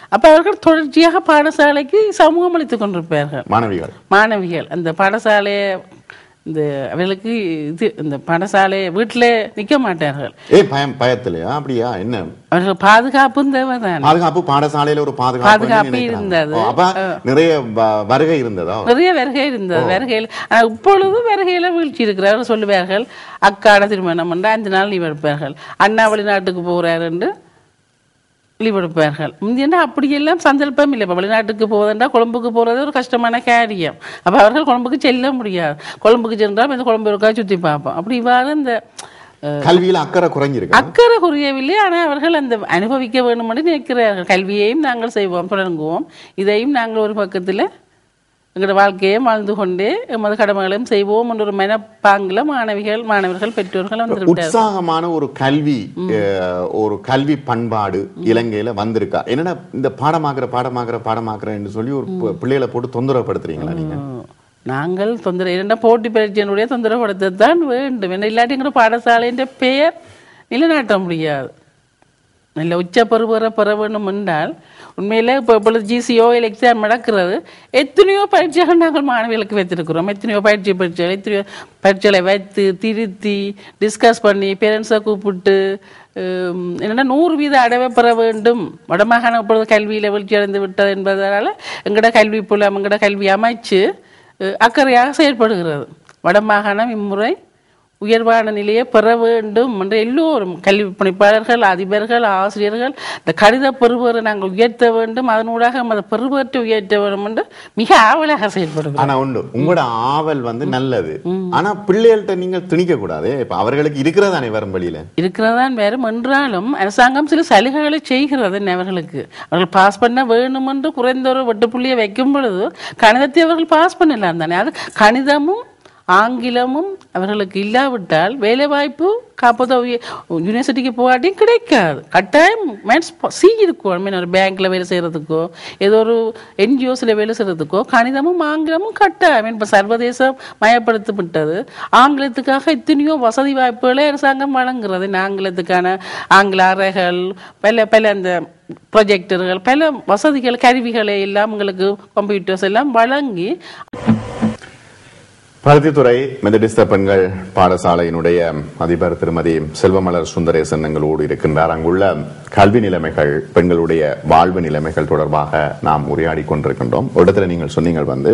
அப்ப அவர்கள் தொடர்ச்சியாக பாடசாலைக்கு சமூகம் அளித்துக் கொண்டிருப்பார்கள் மாணவிகள் மாணவிகள் அந்த பாடசாலையை இந்த அவர்களுக்கு இது இந்த பாடசாலை வீட்டிலே நிற்க மாட்டார்கள் ஏ பயம் பயத்திலையா அப்படியா என்ன அவர்கள் பாதுகாப்பும் தேவைதான் பாதுகாப்பு பாடசாலையில ஒரு பாதுகாப்பு பாதுகாப்பு இருந்தது. ஓ, அப்ப நிறைய வ- வருகை இருந்ததா நிறைய வருகை இருந்தது வருகையில் ஆனா இப்பொழுது வருகையில வீழ்ச்சி இருக்கிறார்கள் சொல்லுவார்கள் அக்காட திருமணம் என்று அஞ்சு நாள் லீவ் எடுப்பார்கள் அண்ணா வெளிநாட்டுக்கு போறார் என்று லீவ் எடுப்பார்கள் முந்தியன்னா அப்படியெல்லாம் சந்தர்ப்பம் இல்லை இப்போ வெளிநாட்டுக்கு போவதுண்டா கொழும்புக்கு போறது ஒரு கஷ்டமான காரியம் அப்ப அவர்கள் கொழும்புக்கு செல்ல முடியாது கொழும்புக்கு சென்றால் இந்த கொழும்பு இருக்கா சுத்தி பார்ப்போம் அப்படி இவ்வாறு இந்த அஹ், கல்வியில அக்கறை குறைஞ்சிருக்கு அக்கறை குறையவில்லை ஆனால் அவர்கள் அந்த அனுபவிக்க வேண்டும் என்று நினைக்கிறார்கள் கல்வியையும் நாங்கள் செய்வோம் தொடங்குவோம் இதையும் நாங்கள் ஒரு பக்கத்தில் எங்களோட வாழ்க்கையை வாழ்ந்து கொண்டே எமது கடமைகளையும் செய்வோம் என்ற ஒரு மனப்பாங்கில் மாணவிகள் மாணவர்கள் பெற்றோர்கள் வந்துவிட்டார் உற்சாகமான ஒரு கல்வி அஹ், ஒரு கல்வி பண்பாடு இலங்கையில வந்திருக்கா என்னன்னா இந்த பாடமாக்குற பாடமாக்குற பாடமாக்குறேன்னு சொல்லி ஒரு பு- பிள்ளைகளை போட்டு தொந்தரவுப்படுத்துறீங்களா நீங்க நாங்கள் தொந்தரவு இரண்ட போட்டி பரீட்சையினுடைய தொந்தரவுப்படுத்தத்தான் வேண்டும் என்ன இல்லாட்டி எங்களோட பாடசாலையின் பெயர் நிலைநாட்ட முடியாது நல்ல உச்ச பருவரை பெற வேண்டும் என்றால் உண்மையில இப்போ இப்பொழுது ஜிசிஓ எக்ஸாம் நடக்கிறது எத்தனையோ பரீட்சைகள் நாங்கள் மாணவிகளுக்கு வைத்திருக்கிறோம் எத்தனையோ பயிற்சி பரீட்சைகள் எத்தனையோ பரீட்சைகளை வைத்து திருத்தி டிஸ்கஸ் பண்ணி பேரண்ட்ஸை கூப்பிட்டு ஹம், என்னன்னா நூறு வீத அடைவை பெற வேண்டும் வடமாகாணம் இப்பொழுது கல்வியில் வீழ்ச்சி அடைந்து விட்டது என்பதனால எங்கட கல்வி புலம் எங்கட கல்வி அமைச்சு அஹ், அக்கறையாக செயல்படுகிறது வடமாகாணம் இம்முறை உயர்வான நிலையை பெற வேண்டும் என்று எல்லோரும் கல்வி பணிப்பாளர்கள் அதிபர்கள் ஆசிரியர்கள் இந்த கடித பெறுவரை நாங்கள் உயர்த்த வேண்டும் அதனூடாக அந்த பெறுவற்றை உயர்த்த வேண்டும் என்று மிக ஆவலாக செயல்படுகிறோம் ஆனா உண்டு உங்களோட ஆவல் வந்து நல்லது ஆனா பிள்ளைகள்கிட்ட நீங்க திணிக்க கூடாது இப்ப அவர்களுக்கு இருக்கிறதானே வரும் வழியில இருக்கிறதான் வேறும் என்றாலும் அரசாங்கம் சில சலுகைகளை செய்கிறது அவர்களுக்கு அவர்கள் பாஸ் பண்ண வேணும் என்று குறைந்த ஒரு வெட்டுப்புள்ளியை வைக்கும் பொழுது கணிதத்தை அவர்கள் பாஸ் பண்ணலாம் தானே அது கணிதமும் ஆங்கிலமும் அவர்களுக்கு இல்லாவிட்டால் வேலை வாய்ப்பு காப்பதோ யூனிவர்சிட்டிக்கு போகாட்டியும் கிடைக்காது கட்டாயம் மேன்ஸ் சி இருக்கும் I mean, ஒரு பேங்க்ல வேலை செய்யறதுக்கோ ஏதோ ஒரு என்ஜிஓஸ்ல வேலை செய்யறதுக்கோ கணிதமும் ஆங்கிலமும் கட்டாயம் இப்போ சர்வதேசம் மயப்படுத்தப்பட்டது ஆங்கிலத்துக்காக எத்தனையோ வசதி வாய்ப்புகளை அரசாங்கம் வழங்குறது இந்த ஆங்கிலத்துக்கான ஆங்கில அறைகள் பல பல அந்த ப்ரொஜெக்டர்கள் பல வசதிகள் கருவிகளை எல்லாம் உங்களுக்கு கம்ப்யூட்டர்ஸ் எல்லாம் வழங்கி பருத்தித்துறை மெதடிஸ்த பெண்கள் பாடசாலையினுடைய அதிபர் திருமதி செல்வமலர் சுந்தரேசன் எங்களோடு இருக்கின்றார் அங்குள்ள கல்வி நிலைமைகள் பெண்களுடைய வாழ்வு நிலைமைகள் தொடர்பாக நாம் உரையாடி கொண்டிருக்கின்றோம் ஒரு இடத்துல நீங்கள் சொன்னீங்க வந்து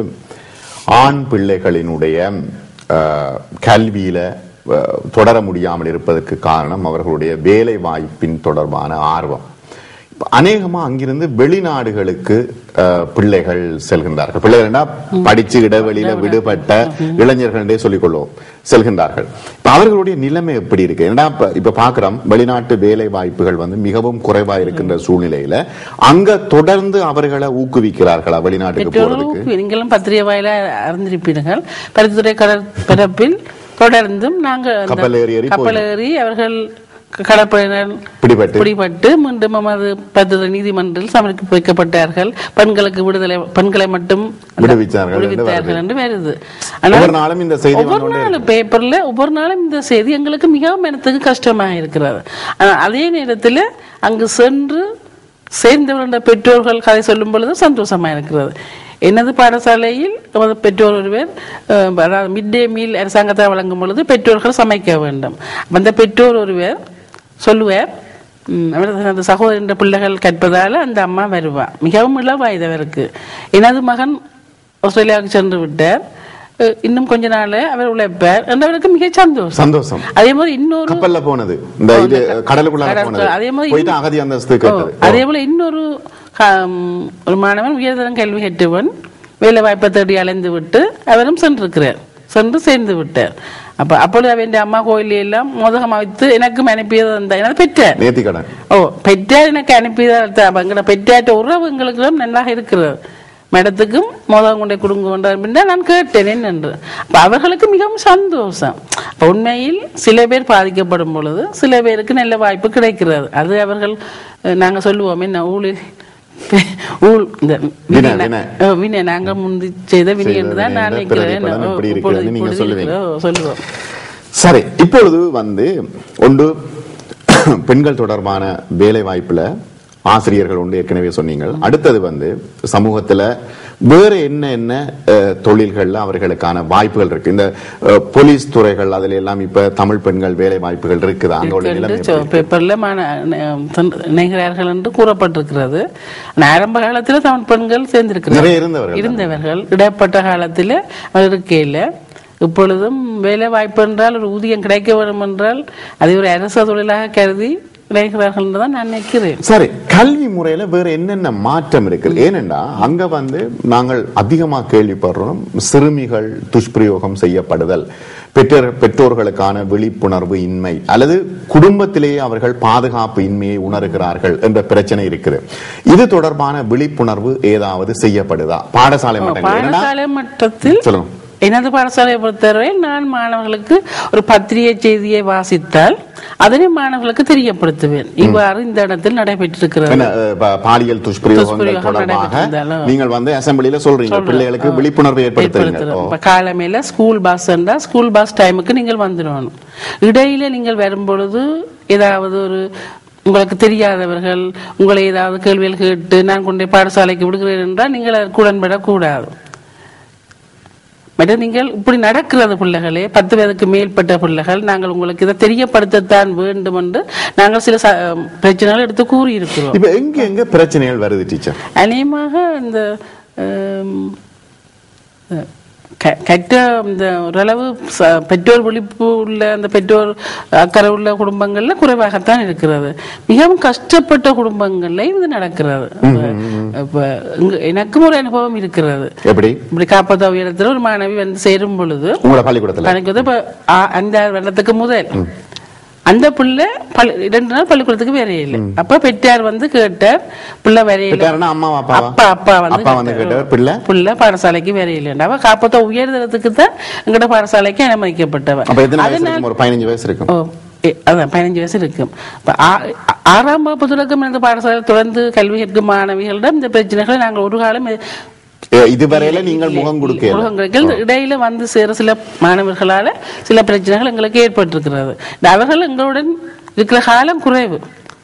ஆண் பிள்ளைகளினுடைய அஹ், கல்வியில அஹ், தொடர முடியாமல் இருப்பதற்கு காரணம் அவர்களுடைய வேலை வாய்ப்பின் தொடர்பான ஆர்வம் இப்ப அநேகமா அங்கிருந்து வெளிநாடுகளுக்கு அஹ், பிள்ளைகள் செல்கின்றார்கள் பிள்ளைகள்னா படிச்சு இடைவெளியில விடுபட்ட இளைஞர்கள் என்றே சொல்லிக் கொள்வோம் செல்கின்றார்கள் இப்ப அவர்களுடைய நிலைமை எப்படி இருக்கு ஏன்னா இப்ப இப்ப பாக்குறோம் வெளிநாட்டு வேலை வாய்ப்புகள் வந்து மிகவும் குறைவா இருக்கின்ற சூழ்நிலையில அங்க தொடர்ந்து அவர்களை ஊக்குவிக்கிறார்களா வெளிநாட்டுக்கு போறதுக்கு பெற்றோர்களும் நீங்களும் பத்திரிகை வாயில அறிந்திருப்பீர்கள் பருத்தித்துறை கடல் பரப்பில் தொடர்ந்தும் நாங்கள் அந்த கப்பல் ஏறி ஏறி கப்பல் ஏறி அவர்கள் க- கடற்படையினர் பிடிபட்டு பிடிபட்டு மீண்டும் நமது பத்திர நீதிமன்றத்தில் சமர்ப்பிக்க வைக்கப்பட்டார்கள் பெண்களுக்கு விடுதலை பெண்களை மட்டும் அந்த விடுவிச்சார்கள் என்று விடுவித்தார்கள் என்று வருது ஆனால் ஒவ்வொரு நாளும் இந்த செய்தி ஒவ்வொரு நாளும் பேப்பர்ல ஒவ்வொரு நாளும் இந்த செய்தி எங்களுக்கு மிகவும் மனத்துக்கு கஷ்டமாக இருக்கிறது ஆனா, அதே நேரத்தில் அங்கு சென்று சேர்ந்தவர்களுடைய பெற்றோர்கள் கதை சொல்லும் பொழுது சந்தோஷமா இருக்கிறது எனது பாடசாலையில் நமது பெற்றோர் ஒருவர் அஹ், அதாவது மிட் டே மீல் அரசாங்கத்தை வழங்கும் பொழுது பெற்றோர்கள் சமைக்க வேண்டும் அந்த பெற்றோர் ஒருவர் சொல்லுவார் ம், அவரது அந்த சகோதரன் பிள்ளைகள் கற்பதால அந்த அம்மா வருவா மிகவும் இளவயதவருக்கு எனது மகன் ஆஸ்திரேலியாவுக்கு சென்று விட்டார் அஹ், இன்னும் கொஞ்ச நாள் அவர் உழைப்பார் என்றவருக்கு மிக சந்தோஷம் சந்தோஷம் அதே மாதிரி இன்னொரு கப்பல்ல போனது இந்த இது கடலுக்குள்ள கடல் போனது அதே மாதிரி போயிட்டு அகதி அந்தஸ்து ஓ, கேட்டது அதே போல இன்னொரு ஹம், ஒரு மாணவன் உயர்தரம் கல்வி கற்றவன் வேலை வாய்ப்பை தேடி அலைந்து விட்டு அவரும் சென்றிருக்கிறார் சென்று சேர்ந்து விட்டார் அப்ப அப்பொழுது அவன் அம்மா கோயில எல்லாம் மோதகம் வைத்து எனக்கும் அனுப்பியது அந்த எனது பெற்றார் நேர்த்தி கடன் ஓ பெற்றார் எனக்கு அனுப்பியதா எங்கட பெற்றாற்ற உறவு எங்களுக்கு நன்றாக இருக்கிறது மேடத்துக்கும் மோதகம் கொண்டே கொடுங்க கொண்டார் நான் கேட்டேன் என்று அப்ப அவர்களுக்கு மிகவும் சந்தோஷம் அப்ப உண்மையில் சில பேர் பாதிக்கப்படும் பொழுது சில பேருக்கு நல்ல வாய்ப்பு கிடைக்கிறது அது அவர்கள் அஹ், நாங்க சொல்லுவோம் என்ன ஊழில் ஊழ் இந்த வினை, வினை. ஓ, வினை நாங்க முந்தி செய்த வினை செய்த என்று தான் வினை நான் என்ற பிறவி நினைக்கிறேன் பலன் ஓ, இப்படி இப்பொழுது இருக்கிறது நீங்க இப்பொழுது சொல்லுவீங்க. இருக்கிறது. ஓ, சொல்லுவோம் சரி இப்பொழுது வந்து ஒன்று பெண்கள் தொடர்பான வேலை வாய்ப்புல ஆசிரியர்கள் உண்டு ஏற்கனவே சொன்னீங்க அடுத்தது வந்து சமூகத்துல வேற என்ன என்ன அஹ், தொழில்கள்ல அவர்களுக்கான வாய்ப்புகள் இருக்கு இந்த அஹ், போலீஸ் துறைகள் அதுல எல்லாம் இப்ப தமிழ் பெண்கள் வேலை வாய்ப்புகள் இருக்குதா அங்க உள்ள நிலைமை என்று எப்படி இருக்கு? பேப்பர்ல மான- தன்- இணைகிறார்கள் என்று கூறப்பட்டிருக்கிறது ஆனா, ஆரம்ப காலத்துல தமிழ் பெண்கள் சேர்ந்திருக்கிறார்கள் நிறைய இருந்தவர்கள் இருந்தவர்கள் இடைப்பட்ட காலத்தில் இருக்கையில் இப்பொழுதும் வேலை வாய்ப்பு என்றால் ஒரு ஊதியம் கிடைக்க வேண்டும் என்றால் அதை ஒரு அரச தொழிலாக கருதி இணைகிறார்கள் என்று தான் நான் நினைக்கிறேன் சரி கல்வி முறையில வேற என்னென்ன மாற்றம் இருக்கு ஏனென்றா அங்க வந்து நாங்கள் அதிகமா கேள்விப்படுறோம் சிறுமிகள் துஷ்பிரயோகம் செய்யப்படுதல் பெற்றோர் பெற்றோர்களுக்கான விழிப்புணர்வு இன்மை அல்லது குடும்பத்திலேயே அவர்கள் பாதுகாப்பு இன்மையை உணர்கிறார்கள் என்ற பிரச்சனை இருக்குது இது தொடர்பான விழிப்புணர்வு ஏதாவது செய்யப்படுதா பாடசாலை மட்டங்கள் ஏனென்றா- பாடசாலை மட்டத்தில் சொல்லுங்க எனது பாடசாலையை பொறுத்தவரையில் நான் மாணவர்களுக்கு ஒரு பத்திரிகை செய்தியை வாசித்தால் அதனை மாணவர்களுக்கு தெரியப்படுத்துவேன் இவ்வாறு இந்த இடத்தில் நடைபெற்றிருக்கிறது என்ன, அஹ், பா- பாலியல் துஷ்பிரயோகங்கள் துஷ்பிரயோகம் தொடர்பாக நடைபெற்றிருந்தாலும். நீங்கள் வந்து அசம்பிளியில சொல்றீங்க பிள்ளைகளுக்கு விழிப்புணர்வு ஏற்படுத்துறீங்க ஏற்படுத்துறோம். இப்ப காலமையில ஸ்கூல் பஸ் என்றா ஸ்கூல் பஸ் டைமுக்கு நீங்கள் வந்துடணும் இடையில நீங்கள் வரும்பொழுது ஏதாவது ஒரு உங்களுக்கு தெரியாதவர்கள் உங்களை ஏதாவது கேள்விகள் கேட்டு நான் கொண்டே பாடசாலைக்கு விடுகிறேன் என்றால் நீங்கள் அதற்கு உடன்படக்கூடாது மற்ற நீங்கள் இப்படி நடக்கிறது பிள்ளைகளே பத்து வயதுக்கு மேற்பட்ட பிள்ளைகள் நாங்கள் உங்களுக்கு இதை தெரியப்படுத்தத்தான் வேண்டும் என்று நாங்கள் சில ச- பிரச்சனைகள் எடுத்து கூறியிருக்கிறோம் இப்ப எங்க எங்க பிரச்சனைகள் வருது டீச்சர் அநேகமாக இந்த ஹம், க- கற்ற இந்த ஓரளவு ச- பெற்றோர் விழிப்பு உள்ள அந்த பெற்றோர் அக்கறை உள்ள குடும்பங்கள்ல குறைவாகத்தான் இருக்கிறது மிகவும் கஷ்டப்பட்ட குடும்பங்கள்ல இது நடக்கிறது இப்ப இங்க எனக்கும் ஒரு அனுபவம் இருக்கிறது எப்படி இப்படி காப்பதா உயரத்துல ஒரு மாணவி வந்து சேரும் பொழுது உங்களோட பள்ளிக்கூடத்துல எனக்கு வந்து இப்ப ஆ- அஞ்சாறு வருடத்துக்கு முதல் அந்த பிள்ளை பள்ளி ரெண்டு நாள் பள்ளிக்கூடத்துக்கு வேற இல்லை அப்ப பெற்றார் வந்து கேட்டார் பிள்ளை வரையில பெற்றாருன்னா அம்மாவா அப்பாவா அப்பா அப்பா வந்து அப்பா வந்து கேட்டவர் பிள்ளை பிள்ளை பாடசாலைக்கு வேற இல்லைண்டா அவ காப்பத்த உயர்தரத்துக்கு தான் எங்கட பாடசாலைக்கு அனுமதிக்கப்பட்டவ அப்ப எத்தனை வயசு இருக்கும் ஒரு பதினஞ்சு வயசு இருக்கும் ஓ, ஏ, அதான் பதினஞ்சு வயசு இருக்கும் இப்ப ஆ- ஆறாம் வகுப்பு தொடக்கம் இந்த பாடசாலை தொடர்ந்து கல்வி கற்கும் மாணவிகளிடம் இந்த பிரச்சனைகளை நாங்கள் ஒரு காலம் எ- ஏ, இதுவரையில நீங்கள் முகம் கொடுக்க உலகங்களுக்கு இடையில வந்து சேர சில மாணவர்களால சில பிரச்சனைகள் எங்களுக்கு ஏற்பட்டிருக்கிறது இந்த அவர்கள் எங்களுடன் இருக்கிற காலம் குறைவு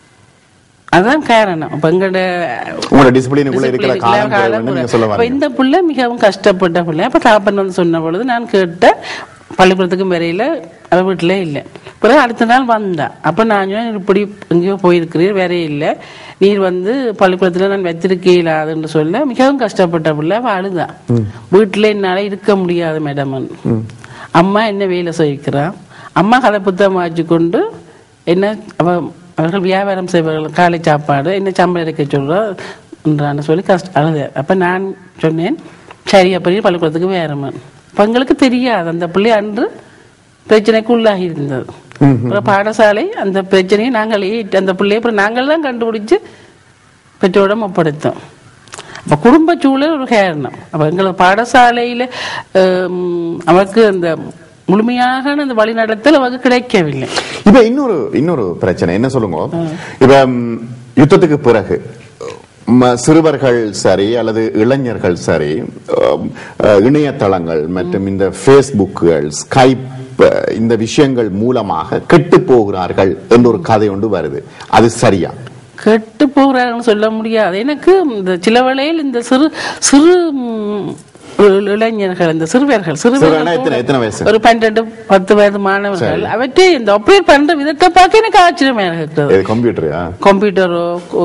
அதுதான் காரணம் அப்ப எங்களோட உங்களோட டிசிப்ளினுக்குள்ள இருக்கிற discipline காலம் காலம் குறைவுன்னு நீங்க குறைவு. சொல்ல அப்ப வரீங்க இந்த பிள்ளை மிகவும் கஷ்டப்பட்ட பிள்ளை அப்ப தாப்பன் வந்து சொன்ன பொழுது நான் கேட்டேன் பள்ளிக்கூடத்துக்கும் வரையில அவ வீட்டுல இல்லை பிறகு அடுத்த நாள் வந்தா அப்ப நான் சொன்னேன், இப்படி எங்கேயோ போயிருக்கிறீர் வேற இல்லை நீர் வந்து பள்ளிக்கூடத்துல நான் வச்சிருக்கீங்களாதுன்னு சொல்ல மிகவும் கஷ்டப்பட்ட பிள்ளை அவ அழுதான் வீட்டுல என்னால இருக்க முடியாது மேடம் அம்மா என்ன வேலை செய்கிறா அம்மா கதை புத்தகம் வாச்சு கொண்டு என்ன அவ அவர்கள் வியாபாரம் செய்வார்கள் காலை சாப்பாடு என்ன சம்பளம் இருக்க சொல்றான்னு சொல்லி கஷ்ட அழுத அப்ப நான் சொன்னேன் சரி அப்படி பள்ளிக்கூடத்துக்கு வேறமன் அப்ப எங்களுக்கு தெரியாது அந்த பிள்ளை அன்று பிரச்சனைக்கு உள்ளாகி இருந்தது அப்புறம் பாடசாலை அந்த பிரச்சனையை நாங்கள் ஏற்று- அந்த பிள்ளையை அப்புறம் நாங்கள் தான் கண்டுபிடிச்சு பெற்றோரிடம் ஒப்படைத்தோம் அப்ப குடும்ப சூழல் ஒரு காரணம் அப்ப எங்களுக்கு பாடசாலையில ஹம், அவருக்கு அந்த முழுமையாக அந்த வழிநடத்தல் அவருக்கு கிடைக்கவில்லை இப்ப இன்னொரு இன்னொரு பிரச்சனை என்ன சொல்லுங்க இப்ப ம், யுத்தத்துக்கு பிறகு ம, சிறுவர்கள் சரி அல்லது இளைஞர்கள் சரி அம், அஹ், இணையதளங்கள் மற்றும் இந்த ஃபேஸ்புக்குகள் ஸ்கைப் அஹ், இந்த விஷயங்கள் மூலமாக கெட்டு போகிறார்கள் என்ற ஒரு கதை ஒன்று வருது அது சரியா கெட்டு போகிறாங்கன்னு சொல்ல முடியாது எனக்கு இந்த சில வேளையில் இந்த சிறு சிறு ம், இ- இளைஞர்கள் இந்த சிறுவர்கள் சிறுவர்கள்னா சிறுவர்கள் எத்தனை எத்தனை வயசு ஒரு பன்னெண்டு பத்து வயது மாணவர்கள் அவற்றை இந்த ஆப்ரேட் பண்ற விதத்தை பார்க்க எனக்கு ஆச்சரியமா இருக்கிறது இது கம்ப்யூட்டரா கம்ப்யூட்டரோ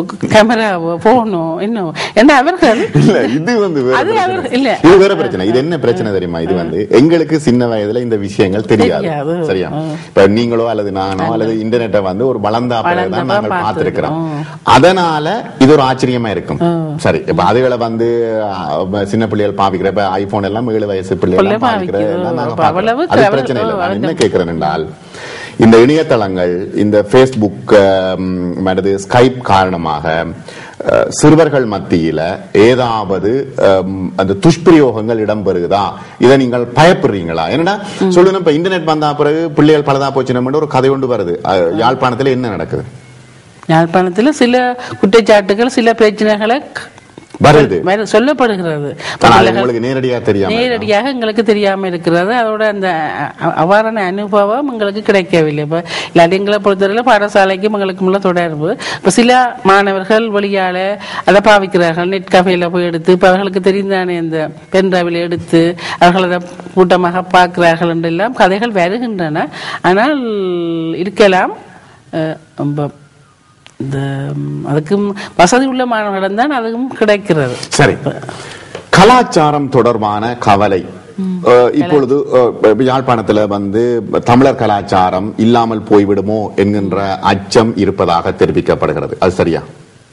கேமராவோ போனோ என்ன ஏன்னா அவர்கள் இல்ல இது வந்து வேற அது பிரச்சனை. அவர்- இல்ல. இது வேற பிரச்சனை இது என்ன பிரச்சனை தெரியுமா இது வந்து எங்களுக்கு சின்ன வயதுல இந்த விஷயங்கள் தெரியாது தெரியாது. சரியா இப்ப நீங்களோ அல்லது நானோ அல்லது இன்டர்நெட்டை வந்து ஒரு வளர்ந்தா பிறகுதான் வளர்ந்தப்ப நாங்கள் பார்த்திருக்கிறோம் பார்த்திருக்கிறோம். அதனால இது ஒரு ஆச்சரியமா இருக்கும் சரி இப்ப அதுகளை வந்து அஹ், சின்ன பிள்ளைகள் பாவிக்கிற இப்ப ஐபோன் எல்லாம் ஏழு வயசு பிள்ளைகள் பிள்ளை பாவிக்கிற பாவிக்குது. எல்லாம் நாங்க அப்ப பார்க்கிறோம். அவ்வளவு அது clever- பிரச்சனை இல்லை நான் அந்த- என்ன கேட்கிறேன் என்றால் இந்த இணையதளங்கள் இந்த ஃபேஸ்புக் மற்றது ஸ்கைப் காரணமாக அஹ், சிறுவர்கள் மத்தியில ஏதாவது அம், அந்த துஷ்பிரயோகங்கள் இடம்பெறுகுதா இதை நீங்கள் பயப்படுறீங்களா என்னடா சொல்லுங்க இப்ப இன்டர்நெட் வந்தா பிறகு பிள்ளைகள் பலதா போச்சு நம்ம ஒரு கதை கொண்டு வருது அஹ், யாழ்ப்பாணத்துல என்ன நடக்குது யாழ்ப்பாணத்தில் சில குற்றச்சாட்டுகள் சில பிரச்சனைகளை க- வருது வரு- சொல்லப்படுகிறது ஆனா அது பிள்ளைகள் உங்களுக்கு நேரடியா தெரியாம நேரடியாக எங்களுக்கு தெரியாம இருக்கிறது அதோட அந்த அ- அவ்வாறான அனுபவம் எங்களுக்கு கிடைக்கவில்லை இப்ப இல்லாட்டி எங்களை பொறுத்தவரையில பாடசாலைக்கும் எங்களுக்கு உள்ள தொடர்பு இப்ப சில மாணவர்கள் வழியால அதை பாவிக்கிறார்கள் நெட் கஃபேல போய் எடுத்து இப்ப அவர்களுக்கு தெரிந்தானே இந்த பென்டிரைவில் எடுத்து அவர்கள் அதை கூட்டமாக பார்க்கிறார்கள் என்றெல்லாம் கதைகள் வருகின்றன ஆனால் இருக்கலாம் அஹ், ரொம்ப இந்த ம், அதுக்கும் வசதி உள்ள மாணவர்களிடம் தான் அதுவும் கிடைக்கிறது சரி கலாச்சாரம் தொடர்பான கவலை அஹ், இப்பொழுது அஹ், யாழ்ப்பாணத்துல வந்து தமிழர் கலாச்சாரம் இல்லாமல் போய்விடுமோ என்கின்ற அச்சம் இருப்பதாக தெரிவிக்கப்படுகிறது அது சரியா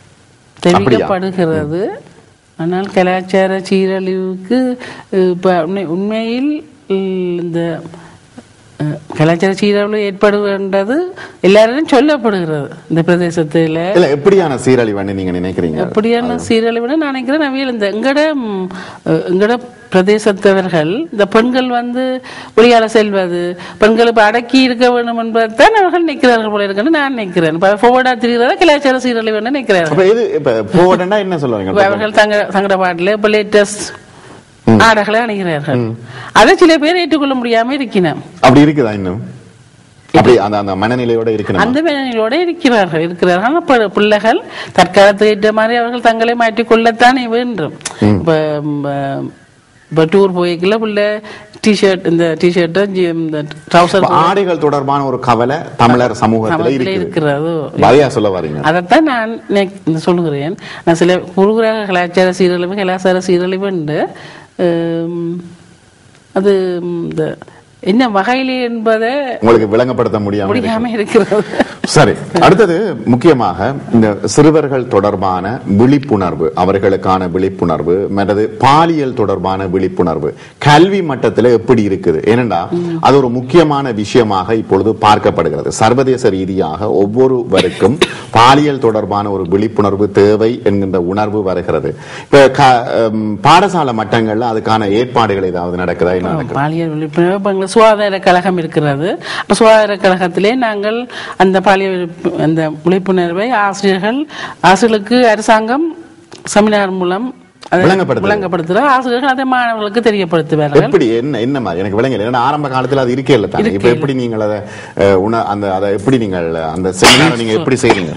தெரிவிக்கப்படுகிறது ஆனால் கலாச்சார சீரழிவுக்கு அஹ், இப்ப உண்மை- உண்மையில் உம், இந்த அஹ், கலாச்சார சீரழிவு ஏற்படுகின்றது எல்லாரும் சொல்லப்படுகிறது இந்த பிரதேசத்துல இல்ல எப்படியான சீரழிவுன்னு நீங்க நினைக்கிறீங்க அப்படியான சீரழிவுன்னு நான் நினைக்கிறேன் நவியல் இந்த எங்கட ம், அஹ், எங்கட பிரதேசத்தவர்கள் இந்த பெண்கள் வந்து வெளியால செல்வது பெண்கள் இப்ப அடக்கி இருக்க வேண்டும் என்பதைத்தான் அவர்கள் நிற்கிறார்கள் போல இருக்குன்னு நான் நினைக்கிறேன் இப்ப போவடா திரிகிறதா கலாச்சார சீரழிவுன்னு நினைக்கிறார்கள் அப்ப இது இப்ப போவடனா என்ன சொல்லுவாங்க இப்ப அவர்கள் தங்க தங்கட பாட்டில் இப்ப லேட்டஸ்ட் ஆடைகளை அணிகிறார்கள் அதை சில பேர் ஏற்றுக்கொள்ள முடியாம இருக்கணும் அப்படி இருக்குதா இன்னும் அப்படி அந்த அந்த மனநிலையோட இருக்கணும் அந்த வேதனையோட இருக்கிறார்கள் இருக்கிறார்கள் ஆனா ப- பிள்ளைகள் தற்காலத்துக்கு ஏற்ற மாதிரி அவர்கள் தங்களை மாற்றிக் கொள்ளத்தானே வேண்டும் இப்ப ம், இப்ப டூர் போய்க்கல பிள்ளை டிஷர்ட் இந்த டிஷர்ட் இந்த ட்ரௌசர் இப்ப ஆடைகள் தொடர்பான ஒரு கவலை தமிழர் சமூகத்துல இருக்குது இருக்கிறது வரையா சொல்ல வரீங்க அதைத்தான் நான் நெக்- இந்த சொல்லுகிறேன் நான் சில குறுகுறாக கலாச்சார சீரழிவு கலாச்சார சீரழிவு உண்டு ஹம், அது ம், இந்த என்ன வகையிலே என்பதை உங்களுக்கு விளங்கப்படுத்த முடியாம இருக்கு. முடியாம இருக்கிறது சரி அடுத்தது முக்கியமாக இந்த சிறுவர்கள் தொடர்பான விழிப்புணர்வு அவர்களுக்கான விழிப்புணர்வு மற்றது பாலியல் தொடர்பான விழிப்புணர்வு கல்வி மட்டத்தில் எப்படி இருக்குது ஏனென்றா அது ஒரு முக்கியமான விஷயமாக இப்பொழுது பார்க்கப்படுகிறது சர்வதேச ரீதியாக ஒவ்வொருவருக்கும் பாலியல் தொடர்பான ஒரு விழிப்புணர்வு தேவை என்கின்ற உணர்வு வருகிறது இப்ப க- ஹம், பாடசாலை மட்டங்கள்ல அதுக்கான ஏற்பாடுகள் ஏதாவது நடக்குதா என்ன நடக்குது பாலியல் விழிப்புணர்வு இப்ப எங்களுக்கு சுகாதார கழகம் இருக்கிறது அப்ப சுகாதார கழகத்திலே நாங்கள் அந்த பாலியல் விழிப்பு- அந்த விழிப்புணர்வை ஆசிரியர்கள் ஆசிரியர்களுக்கு அரசாங்கம் செமினார் மூலம் அதை விளங்கப்படுத்துது. விளங்கப்படுத்துகிற ஆசிரியர்கள் அதை மாணவர்களுக்கு தெரியப்படுத்துவார்கள் எப்படி என்ன என்ன மாதிரி எனக்கு விளங்கல ஏன்னா ஆரம்ப காலத்துல அது இருக்கே இல்ல தானே இப்ப எப்படி நீங்கள் அதை அஹ், உண அந்த அதை எப்படி நீங்கள் அந்த செமினாரை நீங்க எப்படி செய்றீங்க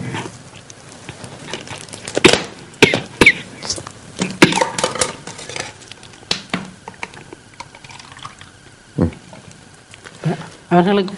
அவர்களுக்கு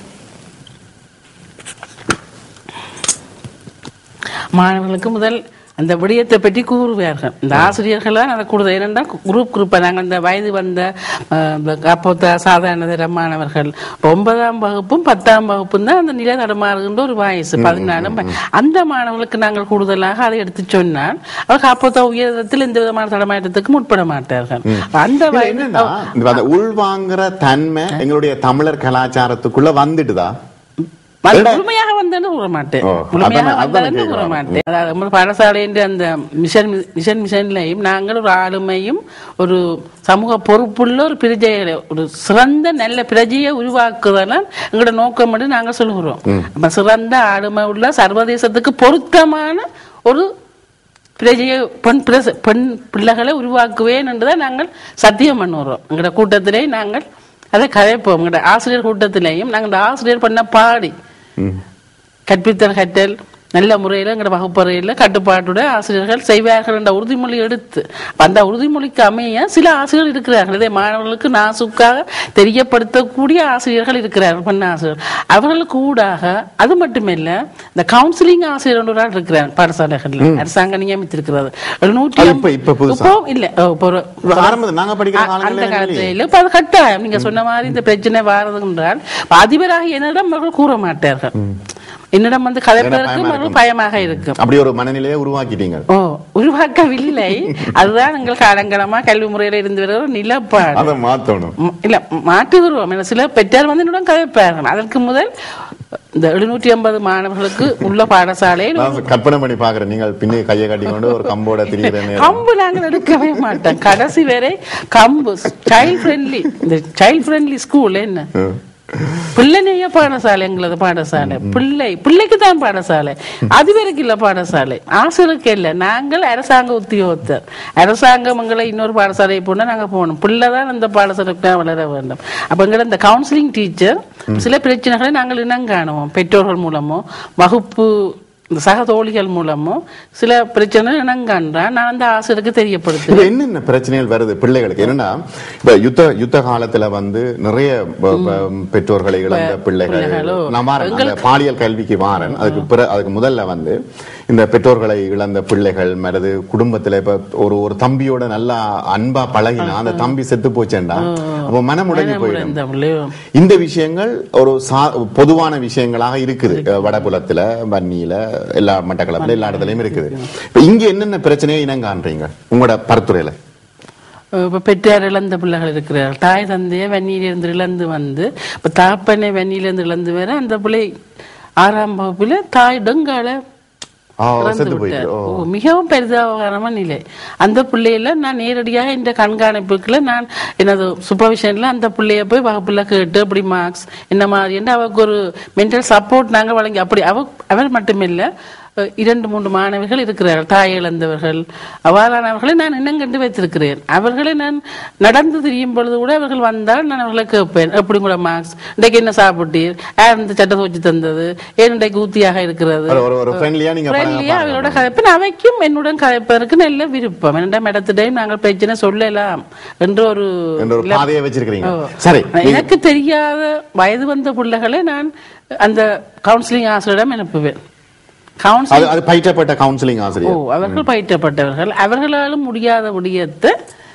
மாணவர்களுக்கு முதல் அந்த விடயத்தை பற்றி கூறுவார்கள் இந்த ஆசிரியர்கள் தான் அதை கூடுதல் ஏனென்றால் குரூப் குரூப்பாக நாங்கள் இந்த வயது வந்த அஹ், இந்த அப்போத்த சாதாரண தர மாணவர்கள் இப்ப ஒன்பதாம் வகுப்பும் பத்தாம் வகுப்பும் தான் அந்த நிலை தடுமாறுகின்ற ஒரு வயசு பதினாலு வ- அந்த மாணவர்களுக்கு நாங்கள் கூடுதலாக அதை எடுத்து சொன்னால் அவர்கள் அப்போத்த உயரத்தில் எந்த விதமான தடமாற்றத்துக்கும் உட்பட மாட்டார்கள் அந்த இல்ல, வயது என்னன்னா இந்த அந்த உள்வாங்குற தன்மை எங்களுடைய தமிழர் கலாச்சாரத்துக்குள்ள வந்துட்டுதா அது முழுமையாக வந்தேன்னு கூற மாட்டேன் ஓ, முழுமையாக அதானே- அதானே வந்தேன்னு கூற கேக்குறேன். மாட்டேன் அதாவது நம்ம பாடசாலைன்ற அந்த மிஷன் மிஷன் மிஷன்லையும் நாங்கள் ஒரு ஆளுமையும் ஒரு சமூக பொறுப்புள்ள ஒரு பிரஜைகளை ஒரு சிறந்த நல்ல பிரஜையை உருவாக்குவதெல்லாம் எங்களோட நோக்கம் மட்டும் நாங்கள் சொல்லுகிறோம் அப்ப சிறந்த ஆளுமை உள்ள சர்வதேசத்துக்கு பொருத்தமான ஒரு பிரஜையை பெண் பிரச பெண் பிள்ளைகளை உருவாக்குவேன் என்றுதான் நாங்கள் சத்தியம் பண்ணுகிறோம் எங்களோட கூட்டத்திலே நாங்கள் அதை கதைப்போம் எங்களோட ஆசிரியர் கூட்டத்திலேயும் நாங்கள் இந்த ஆசிரியர் பண்ண பாடி கற்பித்தல் கற்றல் நல்ல முறையில் எங்களோட வகுப்பறையில் கட்டுப்பாட்டுட ஆசிரியர்கள் செய்வார்கள் என்ற உறுதிமொழி எடுத்து அந்த உறுதிமொழிக்கு அமைய சில ஆசிரியர்கள் இருக்கிறார்கள் இதை மாணவர்களுக்கு நாசுக்காக தெரியப்படுத்தக்கூடிய ஆசிரியர்கள் இருக்கிறார்கள் பெண் ஆசிரியர்கள் அவர்களுக்கு ஊடாக அது மட்டுமில்ல இந்த கவுன்சிலிங் ஆசிரியர் ஒரு ஆள் இருக்கிறார் பாடசாலைகளில் அரசாங்கம் நியமித்திருக்கிறது எழுநூற்றி அது இப்ப- இப்ப புதுசா? இப்போ இல்ல ஓ, இப்போ ஒரு- இப்ப ஆரம்பத்துல நாங்க படிக்கிற அ- அந்த காலங்கள்ல காலத்துல இல்ல இப்ப அது கட்டாயம் நீங்க சொன்ன மாதிரி இந்த பிரச்சனை வாரது என்றால் இப்ப அதிபராக என்னிடம் அவர்கள் கூற மாட்டார்கள் என்னிடம் வந்து கதைப்பதற்கு பயமா அவர்கள் இருக்கும். பயமாக இருக்கும் அப்படி ஒரு மனநிலையை உருவாக்கிட்டீங்க ஓ உருவாக்கவில்லை அதுதான் எங்கள் காலங்காலமா கல்வி முறையில இருந்து வருகிற நிலப்பாடு அதை மாத்தணும் ம், இல்ல மாற்றுகிறோம் ஏன்னா சில பெற்றார் வந்து என்னுடன் கதைப்பார்கள் அதற்கு முதல் இந்த எழுநூற்றி ஐம்பது மாணவர்களுக்கு உள்ள பாடசாலையில் நான் கற்பனை பண்ணி பாக்குறேன் நீங்கள் பின்னே கையை கட்டி கொண்டு ஒரு கம்போட திரிகிற நேரம் கம்பு நாங்கள் எடுக்கவே மாட்டோம் கடைசி வரை கம்பு சைல்ட் ஃப்ரெண்ட்லி இந்த சைல்ட் ஃப்ரெண்ட்லி ஸ்கூல் என்ன ம். பிள்ளைனைய பாடசாலை எங்களது பாடசாலை பிள்ளை பிள்ளைக்கு தான் பாடசாலை அது வரைக்கும் இல்ல பாடசாலை ஆசிரியருக்கு இல்ல நாங்கள் அரசாங்க உத்தியோகத்தர் அரசாங்கம் எங்களை இன்னொரு பாடசாலை போனா நாங்க போகணும் பிள்ளை தான் அந்த பாடசாலைக்கு தான் வளர வேண்டும் அப்ப எங்களை இந்த கவுன்சிலிங் டீச்சர் சில பிரச்சனைகளை நாங்கள் இனம் காணுவோம் பெற்றோர்கள் மூலமோ வகுப்பு இந்த சக தோழிகள் மூலமோ சில பிரச்சனை இனங்காண்றான் நான் அந்த ஆசிரியருக்கு தெரியப்படுத்துவேன் இது என்னென்ன பிரச்சனைகள் வருது பிள்ளைகளுக்கு என்னன்னா இப்ப யுத்த யுத்த காலத்துல வந்து நிறைய ப- ப- பெற்றோர்களை இழந்த பிள்ளைகள் பிள்ளைகளோ, நான் மாறேன் அந்த பாலியல் கல்விக்கு மாறேன் அதுக்கு பிற அதுக்கு முதல்ல வந்து இந்த பெற்றோர்களை இழந்த பிள்ளைகள் மறது குடும்பத்துல இப்ப ஒரு ஒரு தம்பியோட நல்லா அன்பா பழகினா அந்த தம்பி செத்து போச்சேன்டா அப்ப மனம் உடைஞ்சு போயிடும் இந்த பிள்ளையும் இந்த விஷயங்கள் ஒரு சா- பொதுவான விஷயங்களாக இருக்குது அஹ் வடபுலத்துல வன்னியில எல்லா மட்டக்களப்புல எல்லா இடத்துலயும் இருக்குது இப்ப இங்க என்னென்ன பிரச்சனையை இனம் காண்றீங்க உங்களோட பரத்துறையில இப்ப பெற்றார் இழந்த பிள்ளைகள் இருக்கிறார்கள் தாய் தந்தையை வெந்நீரிலிருந்து இழந்து வந்து இப்ப தாப்பனை வெந்நீரிலிருந்து இழந்து வர அந்த பிள்ளை ஆறாம் வகுப்புல தாய் டொங்கால ஆ, இறந்து செத்து விட்டார். போயிட்டு ஓ. ஓ, மிகவும் பெரிதாகரமான நிலை அந்த பிள்ளையில நான் நேரடியாக இந்த கண்காணிப்புக்குள்ள நான் எனது சூப்பர்விஷன்ல அந்த பிள்ளைய போய் வகுப்புல கேட்டு அப்படி மார்க்ஸ் என்ன மாதிரி என்று அவருக்கு ஒரு மென்டல் சப்போர்ட் நாங்க வழங்கி அப்படி அவ அவர் மட்டுமில்ல அஹ், இரண்டு மூன்று மாணவர்கள் இருக்கிறார்கள் தாய் இழந்தவர்கள் அவ்வாறானவர்களை நான் இன்னும் கண்டு வைத்திருக்கிறேன் அவர்களை நான் நடந்து திரியும் பொழுது கூட அவர்கள் வந்தால் நான் அவர்களை கேட்பேன் எப்படி கூட மார்க்ஸ் இன்றைக்கு என்ன சாப்பிட்டீர் யார் இந்த சட்டத்தை வச்சு தந்தது ஏன் இன்றைக்கு ஊத்தியாக இருக்கிறது ஒரு- ஒரு ஒரு ஃப்ரெண்ட்லியா நீங்க பழக ஃப்ரெண்ட்லியா அவரோட கதைப்பேன் அவைக்கும் என்னுடன் கதைப்பதற்கு நல்ல விருப்பம் என்னிடம் இடத்திடையும் நாங்கள் பிரச்சனை சொல்லலாம் என்ற ஒரு என்ற ஒரு பாதையை வச்சிருக்கிறீங்க ஓ. சரி எனக்கு தெரியாத வயது வந்த பிள்ளைகளை நான் அந்த கவுன்சிலிங் ஆசிரியரிடம் அனுப்புவேன் கவுன்சிலிங் அது அது பயிற்றப்பட்ட கவுன்சிலிங் ஓ ஆசிரியர் அவர்கள் பயிற்றப்பட்டவர்கள் அவர்களாலும் முடியாத விடயத்தை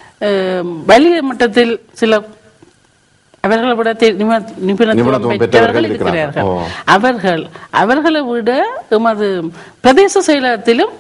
அஹ், வலிய மட்டத்தில் சில அவர்களை விட தெ- நிபுண- நிபுணத்துவம் நிபுணத்துவம் பெற்றவர்கள் பெற்றவர்கள் இருக்கிறார்கள். இருக்கிறார்கள் அவர்கள் அவர்களை விட எமது பிரதேச செயலகத்திலும்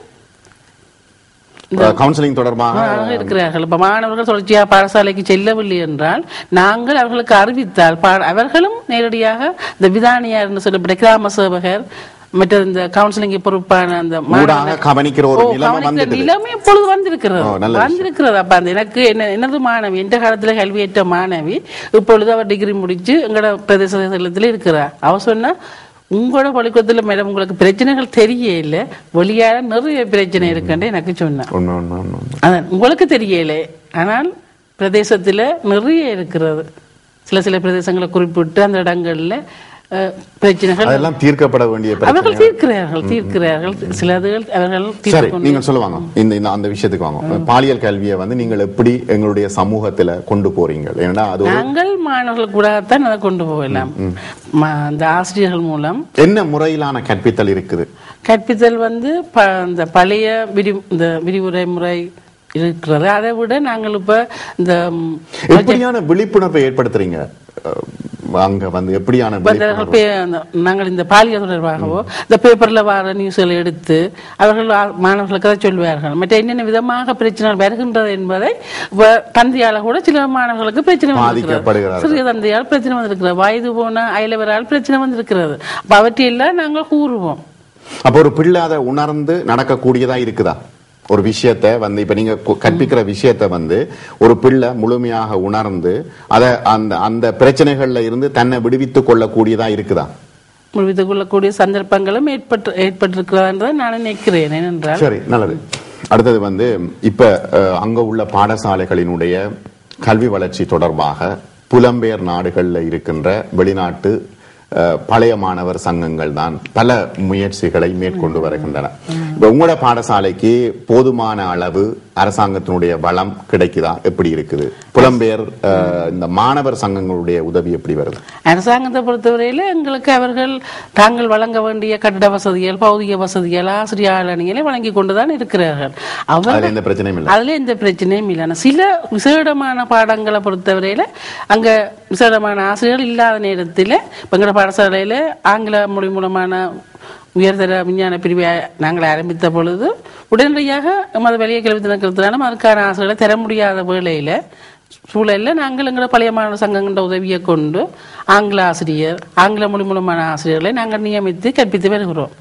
கவுன்சிலிங் தொடர்பாக மாணவர்கள் இருக்கிறார்கள் இப்ப மாணவர்கள் தொடர்ச்சியாக பாடசாலைக்கு செல்லவில்லை என்றால் நாங்கள் அவர்களுக்கு அறிவித்தால் பா- அவர்களும் நேரடியாக இந்த விதானியார் என்று சொல்லப்பட்ட கிராம சேவகர் மற்ற இந்த கவுன்சிலிங் பொறுப்பான அந்த ஊடாக கவனிக்கிற ஒரு ஓ, நிலைமை கவனிக்கிற வந்துடுது நிலைமை இப்பொழுது வந்திருக்கிறது ஓ, நல்ல வந்திருக்கிறது அப்ப அந்த எனக்கு என்ன எனது மாணவி எந்த காலத்துல கல்வியேற்ற மாணவி இப்பொழுது அவர் டிகிரி முடிச்சு எங்களோட பிரதேச செயலகத்தில் இருக்கிறார் அவ சொன்னா உங்களோட பள்ளிக்கூடத்துல மேடம் உங்களுக்கு பிரச்சனைகள் தெரியல வெளியால நிறைய பிரச்சனை இருக்குன்னு எனக்கு சொன்னா உண்மை உண்மை உண்மை உண்மை. அதான் உங்களுக்கு தெரியல ஆனால் பிரதேசத்துல நிறைய இருக்கிறது சில சில பிரதேசங்களை குறிப்பிட்டு அந்த இடங்கள்ல அஹ், பிரச்சனைகள் அதெல்லாம் தீர்க்கப்பட வேண்டிய பிரச்சனை அவர்கள் தீர்க்கிறார்கள் தீர்க்கிறார்கள் சிலதுகள் அவர்கள் சரி தீர்த்து கொண்டு நீங்க சொல்லுவாங்க இந்த இந்த அந்த விஷயத்துக்கு வாங்க பாலியல் கல்வியை வந்து நீங்கள் எப்படி எங்களுடைய சமூகத்துல கொண்டு போறீங்க ஏன்னா அது ஒரு- நாங்கள் மாணவர்கள் கூடத்தான் அதை கொண்டு போகலாம் ம- அந்த ஆசிரியர்கள் மூலம் என்ன முறையிலான கற்பித்தல் இருக்குது கற்பித்தல் வந்து ப- இந்த பழைய விரி இந்த விரிவுரை முறை இருக்கிறது அதை விட நாங்கள் இப்ப இந்த ம், எப்படியான விழிப்புணர்வை ஏற்படுத்துறீங்க அஹ், அங்க வந்து எப்படியான பந்தர்கள் விழிப்புணர்வு பே- அந்த- நாங்கள் இந்த பாலியல் தொடர்பாகவோ இந்த பேப்பர்ல வர நியூஸ்களை எடுத்து அவர்கள் ஆ- மாணவர்களுக்கு அதை சொல்வார்கள் மற்ற என்னென்ன விதமாக பிரச்சனைகள் வருகின்றது என்பதை வ- தந்தையால கூட சில மாணவர்களுக்கு பிரச்சனை வந்திருக்கிறது பாதிக்கப்படுகிறார்கள். சிறிய தந்தையால் பிரச்சனை வந்திருக்கிறது வயது போன அயலவரால் பிரச்சனை வந்திருக்கிறது அப்ப அவற்றையெல்லாம் நாங்கள் கூறுவோம் அப்ப ஒரு பிள்ளை அதை உணர்ந்து நடக்கக்கூடியதா இருக்குதா ஒரு விஷயத்த வந்து இப்ப நீங்க கு- கற்பிக்கிற விஷயத்த வந்து ஒரு பிள்ளை முழுமையாக உணர்ந்து அத அந்த அந்த பிரச்சனைகள்ல இருந்து தன்னை விடுவித்துக் கொள்ளக்கூடியதா இருக்குதா முடித்து கொள்ளக்கூடிய சந்தர்ப்பங்களும் ஏற்பட்டு ஏற்பட்டிருக்கிறதா நான் நினைக்கிறேன் ஏனென்றால் சரி நல்லது அடுத்தது வந்து இப்ப அஹ், அங்க உள்ள பாடசாலைகளினுடைய கல்வி வளர்ச்சி தொடர்பாக புலம்பெயர் நாடுகள்ல இருக்கின்ற வெளிநாட்டு அஹ், பழைய மாணவர் சங்கங்கள் தான் பல முயற்சிகளை மேற்கொண்டு வருகின்றன இப்ப உங்களோட பாடசாலைக்கு போதுமான அளவு அரசாங்கத்தினுடைய வளம் கிடைக்குதா எப்படி இருக்குது புலம்பெயர் அஹ், இந்த மாணவர் சங்கங்களுடைய உதவி எப்படி வருது அரசாங்கத்தை பொறுத்தவரையில எங்களுக்கு அவர்கள் தாங்கள் வழங்க வேண்டிய கட்டிட வசதிகள் பௌதிக வசதிகள் ஆசிரியர் அணிகளை வழங்கி கொண்டுதான் இருக்கிறார்கள் அவர் அதுல எந்த பிரச்சனையும் இல்லை அதுல எந்த பிரச்சனையும் இல்லை ஆனா சில விசேடமான பாடங்களை பொறுத்தவரையில அங்க விசேடமான ஆசிரியர்கள் இல்லாத நேரத்தில் இப்ப எங்களோட பாடசாலையில ஆங்கில மொழி மூலமான உயர்தர விஞ்ஞான பிரிவை நாங்கள் ஆரம்பித்த பொழுது உடனடியாக எமது வெளியே கல்வி தினக்கிறதுனால அதுக்கான ஆசிரியர்களை தர முடியாத வேளையில சூழல்ல நாங்கள் எங்களோட பழைய மாணவர் சங்கங்கள உதவியை கொண்டு ஆங்கில ஆசிரியர் ஆங்கில மொழி மூலமான ஆசிரியர்களை நாங்கள் நியமித்து கற்பித்து வருகிறோம்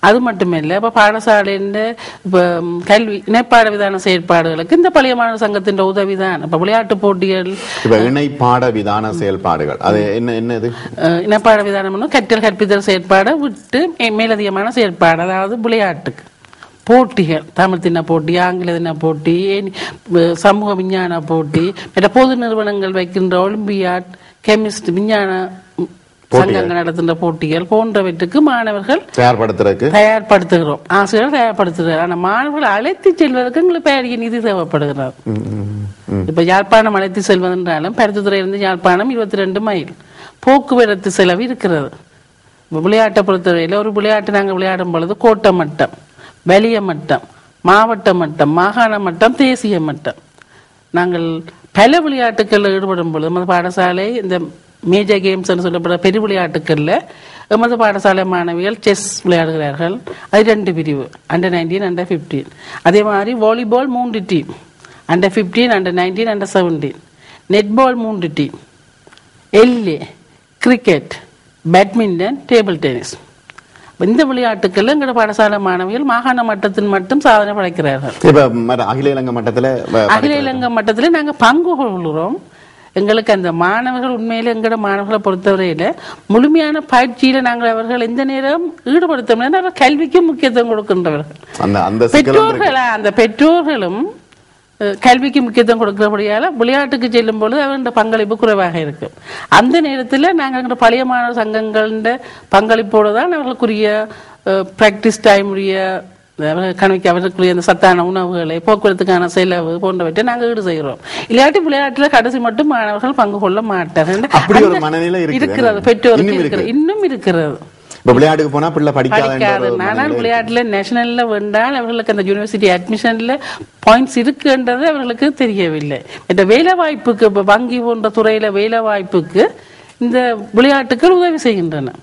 அது மட்டுமில்லை இப்போ பாடசாலையின் இப்போ ம், கல்வி இணைப்பாட விதான செயற்பாடுகளுக்கு இந்த பழைய மாணவர் சங்கத்தின் உதவி தான் இப்போ விளையாட்டு போட்டிகள் இப்ப இணை பாட விதான செயல்பாடுகள் அது என்ன என்னது அஹ், இனப்பாட விதானம்னு கற்றல் கற்பித்தல் செயற்பாடை விட்டு மே- மேலதிகமான செயற்பாடு அதாவது விளையாட்டுக்கு போட்டிகள் தமிழ் தின போட்டி ஆங்கில தின போட்டி ஏன்- அஹ், சமூக விஞ்ஞான போட்டி மற்ற பொது நிறுவனங்கள் வைக்கின்ற ஒலிம்பியாட் கெமிஸ்ட் விஞ்ஞான ம், சங்கங்கள் நடத்துகின்ற போட்டிகள் போன்றவற்றுக்கு மாணவர்கள் தயார்படுத்துறதுக்கு தயார்படுத்துகிறோம் ஆசிரியர்கள் தயார்படுத்துகிறார் ஆனா மாணவர்கள் அழைத்து செல்வதற்கு எங்களுக்கு பெரிய நிதி தேவைப்படுகிறது ம், ம், ம். இப்ப யாழ்ப்பாணம் அழைத்து செல்வதென்றாலும் பருத்தித்துறையிலிருந்து யாழ்ப்பாணம் இருபத்தி ரெண்டு மைல் போக்குவரத்து செலவு இருக்கிறது இப்ப விளையாட்டை பொறுத்தவரையில் ஒரு விளையாட்டு நாங்கள் விளையாடும் பொழுது கோட்ட மட்டம் வலிய மட்டம் மாவட்ட மட்டம் மாகாண மட்டம் தேசிய மட்டம் நாங்கள் பல விளையாட்டுகளில் ஈடுபடும் பொழுது நமது பாடசாலை இந்த மேஜர் கேம்ஸ் சொல்லப்படுற பெரிய விளையாட்டுகளில் எமது பாடசாலை மாணவிகள் செஸ் விளையாடுகிறார்கள் அது ரெண்டு பிரிவு அண்டர் நைன்டீன் அண்டர் ஃபிஃப்டீன் அதே மாதிரி வாலிபால் மூன்று team under fifteen under nineteen under seventeen netball மூன்று டீம் எல்ஏ கிரிக்கெட் பேட்மிண்டன் டேபிள் டென்னிஸ் இந்த விளையாட்டுக்கள் எங்களோட பாடசாலை மாணவிகள் மாகாண மட்டத்தில் மட்டும் சாதனை படைக்கிறார்கள் இப்ப மற்ற அகில இலங்கை மட்டத்துல வ- அகில இலங்கை மட்டத்தில் நாங்கள் பங்கு கொள்கிறோம் எங்களுக்கு அந்த மாணவர்கள் உண்மையில எங்களோட மாணவர்களை பொறுத்தவரையில முழுமையான பயிற்சியில நாங்கள் அவர்கள் எந்த நேரம் ஈடுபடுத்தோம்னா அவர்கள் கல்விக்கு முக்கியத்துவம் கொடுக்கின்றவர்கள் அந்த அந்த சிக்கல் வந்து இருக்கு. பெற்றோர்களா அந்த பெற்றோர்களும் அஹ், கல்விக்கு முக்கியத்துவம் கொடுக்கிறபடியால விளையாட்டுக்கு செல்லும் பொழுது அவருடைய பங்களிப்பு குறைவாக இருக்கும் அந்த நேரத்தில் நாங்கள் எங்களோட பழைய மாணவர் சங்கங்கள பங்களிப்போடு தான் அவர்களுக்குரிய ப்ராக்டிஸ் டைம் உரிய அவர்கள் கணக்கு அவர்களுக்குரிய அந்த சத்தான உணவுகளை போக்குவரத்துக்கான செலவு போன்றவற்றை நாங்கள் ஈடு செய்கிறோம் இல்லாட்டி விளையாட்டுல கடைசி மட்டும் மாணவர்கள் பங்கு கொள்ள மாட்டார்கள் அப்படி ஒரு அந்த- மனநிலை இருக்குது. இருக்கிறது பெற்றோருக்கு இன்னும் இருக்கிறது இன்னும் இருக்கிறது இப்ப விளையாட்டுக்கு போனா பிள்ளை படிக்காத படிக்காது ஆனால் விளையாட்டுல நேஷனல்ல வென்றால் அவர்களுக்கு அந்த யூனிவர்சிட்டி அட்மிஷன்ல பாயிண்ட்ஸ் இருக்குன்றது அவர்களுக்கு தெரியவில்லை இந்த வேலை வாய்ப்புக்கு இப்ப வங்கி போன்ற துறையில வேலை வாய்ப்புக்கு இந்த விளையாட்டுகள் உதவி செய்கின்றன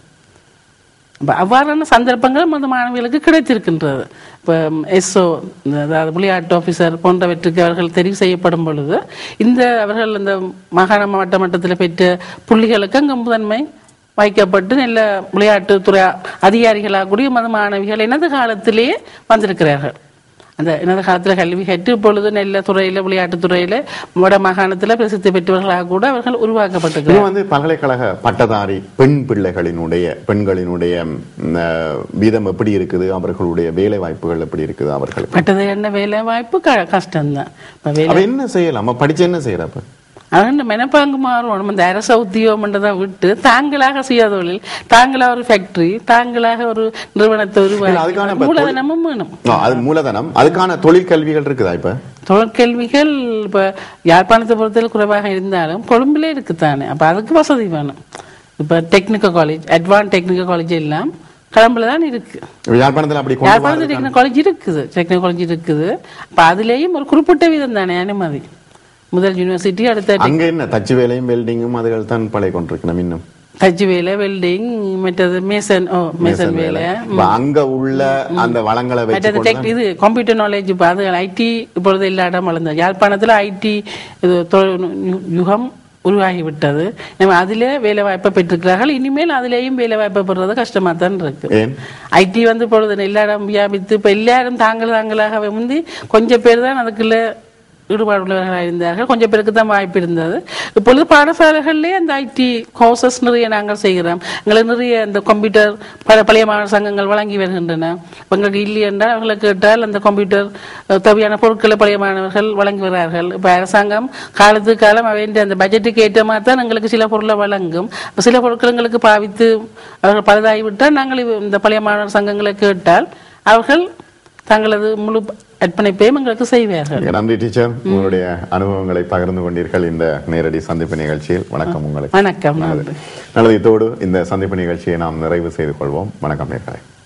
அப்ப அவ்வாறான சந்தர்ப்பங்கள் அந்த மாணவிகளுக்கு கிடைத்திருக்கின்றது இப்போ எஸ்ஓ அதாவது விளையாட்டு ஆஃபீஸர் போன்றவற்றுக்கு அவர்கள் தெரிவு செய்யப்படும் பொழுது இந்த அவர்கள் இந்த மாகாண மாவட்ட மட்டத்தில் பெற்ற புள்ளிகளுக்கு அங்கு முதன்மை வைக்கப்பட்டு நல்ல விளையாட்டுத்துறை அதிகாரிகளாக கூடிய மத மாணவிகள் எனது காலத்திலேயே வந்திருக்கிறார்கள் அந்த எனது காலத்தில் கல்வி கற்று இப்பொழுது நெல்ல துறையில விளையாட்டுத் துறையில வட மாகாணத்தில் பிரசித்தி பெற்றவர்களாக கூட அவர்கள் உருவாக்கப்பட்டிருக்கிறார்கள் இது வந்து பல்கலைக்கழக பட்டதாரி பெண் பிள்ளைகளினுடைய பெண்களினுடைய ம், அஹ், வீதம் எப்படி இருக்குது அவர்களுடைய வேலை வாய்ப்புகள் எப்படி இருக்குது அவர்களுக்கு பட்டது என்ன வேலை வாய்ப்பு க கஷ்டம்தான் இப்போ வேலை அவ என்ன செய்யலாம் அவ படிச்சு என்ன செய்யறப்ப அவன் மெனப்பாங்கு மாறுவோம் இந்த அரச உத்தியோகம்ன்றதை விட்டு தாங்களாக சுய தொழில் தாங்களாக ஒரு ஃபேக்டரி தாங்களாக ஒரு நிறுவனத்தை இல்ல, அதுக்கான உருவாக்கி இப்ப மூலதனமும் வேணும் ஆ, அது மூலதனம் அதுக்கான தொழில் கல்விகள் இருக்குதா இப்ப தொழிற்கல்விகள் இப்ப யாழ்ப்பாணத்தை பொறுத்தவரை குறைவாக இருந்தாலும் கொழும்புல இருக்குத்தானே அப்ப அதுக்கு வசதி வேணும் இப்ப technical college advance technical college எல்லாம் கடம்புல தான் இருக்கு இப்ப யாழ்ப்பாணத்துல அப்படி கொண்டு யாழ்ப்பாணத்தில் டெக்னிக்கல் காலேஜ் இருக்குது டெக்னிக்கல் காலேஜ் இருக்குது அப்ப அதுலயும் ஒரு குறிப்பிட்ட வீதம் தானே அனுமதி முதல் யூனிவர்சிட்டி அடுத்த அங்க என்ன தச்சு வேலையும் வெல்டிங்கும் அதுகள் தான் பழைய கொண்டிருக்கணும் இன்னும் தச்சு வேலை வெல்டிங் மற்றது மேசன் ஓ மேசன் வேலை இப்ப அங்க உள்ள அந்த வளங்களை வச்சு மற்றது டெக் இது கம்ப்யூட்டர் நாலேஜ் இப்போ அது ஐடி இப்பொழுது எல்லா இடம் வளர்ந்தது யாழ்ப்பாணத்தில் ஐடி இது தொழில் யு- யுகம் உருவாகிவிட்டது நம்ம அதிலே வேலை வாய்ப்பை பெற்றிருக்கிறார்கள் இனிமேல் அதிலேயும் வேலை வாய்ப்பை பெறுறது கஷ்டமா தான் இருக்கு ஏன் ஐடி வந்து இப்பொழுது எல்லா இடம் வியாபித்து இப்போ எல்லாரும் தாங்கள் தாங்களாக முந்தி கொஞ்சம் பேர் தான் அதுக்குள்ள ஈடுபாடு உள்ளவர்களாக இருந்தார்கள் கொஞ்சம் பேருக்கு தான் வாய்ப்பு இருந்தது இப்பொழுது பாடசாலைகளிலே அந்த ஐடி கோர்சஸ் நிறைய நாங்கள் செய்கிறோம் எங்களுக்கு நிறைய இந்த கம்ப்யூட்டர் பல பழைய மாணவர் சங்கங்கள் வழங்கி வருகின்றன இப்ப எங்களுக்கு இல்லை என்றால் அவர்களை கேட்டால் அந்த கம்ப்யூட்டர் அஹ், தேவையான பொருட்களை பழைய மாணவர்கள் வழங்கி வருகிறார்கள் இப்போ அரசாங்கம் காலத்துக்கு காலம் அவைன்ற அந்த பட்ஜெட்டுக்கு ஏற்ற மாதிரி தான் எங்களுக்கு சில பொருளை வழங்கும் அப்ப சில பொருட்கள் எங்களுக்கு பாவித்து அவர்கள் பழுதாகிவிட்டால் நாங்கள் இவ்- இந்த பழைய மாணவர் சங்கங்களை கேட்டால் அவர்கள் தங்களது முழு அர்ப்பணிப்பையும் எங்களுக்கு செய்வார்கள் நன்றி டீச்சர் உங்களுடைய அனுபவங்களை பகிர்ந்து கொண்டீர்கள் இந்த நேரடி சந்திப்பு நிகழ்ச்சியில் வணக்கம் உங்களுக்கு வணக்கம் நன்றி நல்லது இதோடு இந்த சந்திப்பு நிகழ்ச்சியை நாம் நிறைவு செய்து கொள்வோம் வணக்கம் நேர்களை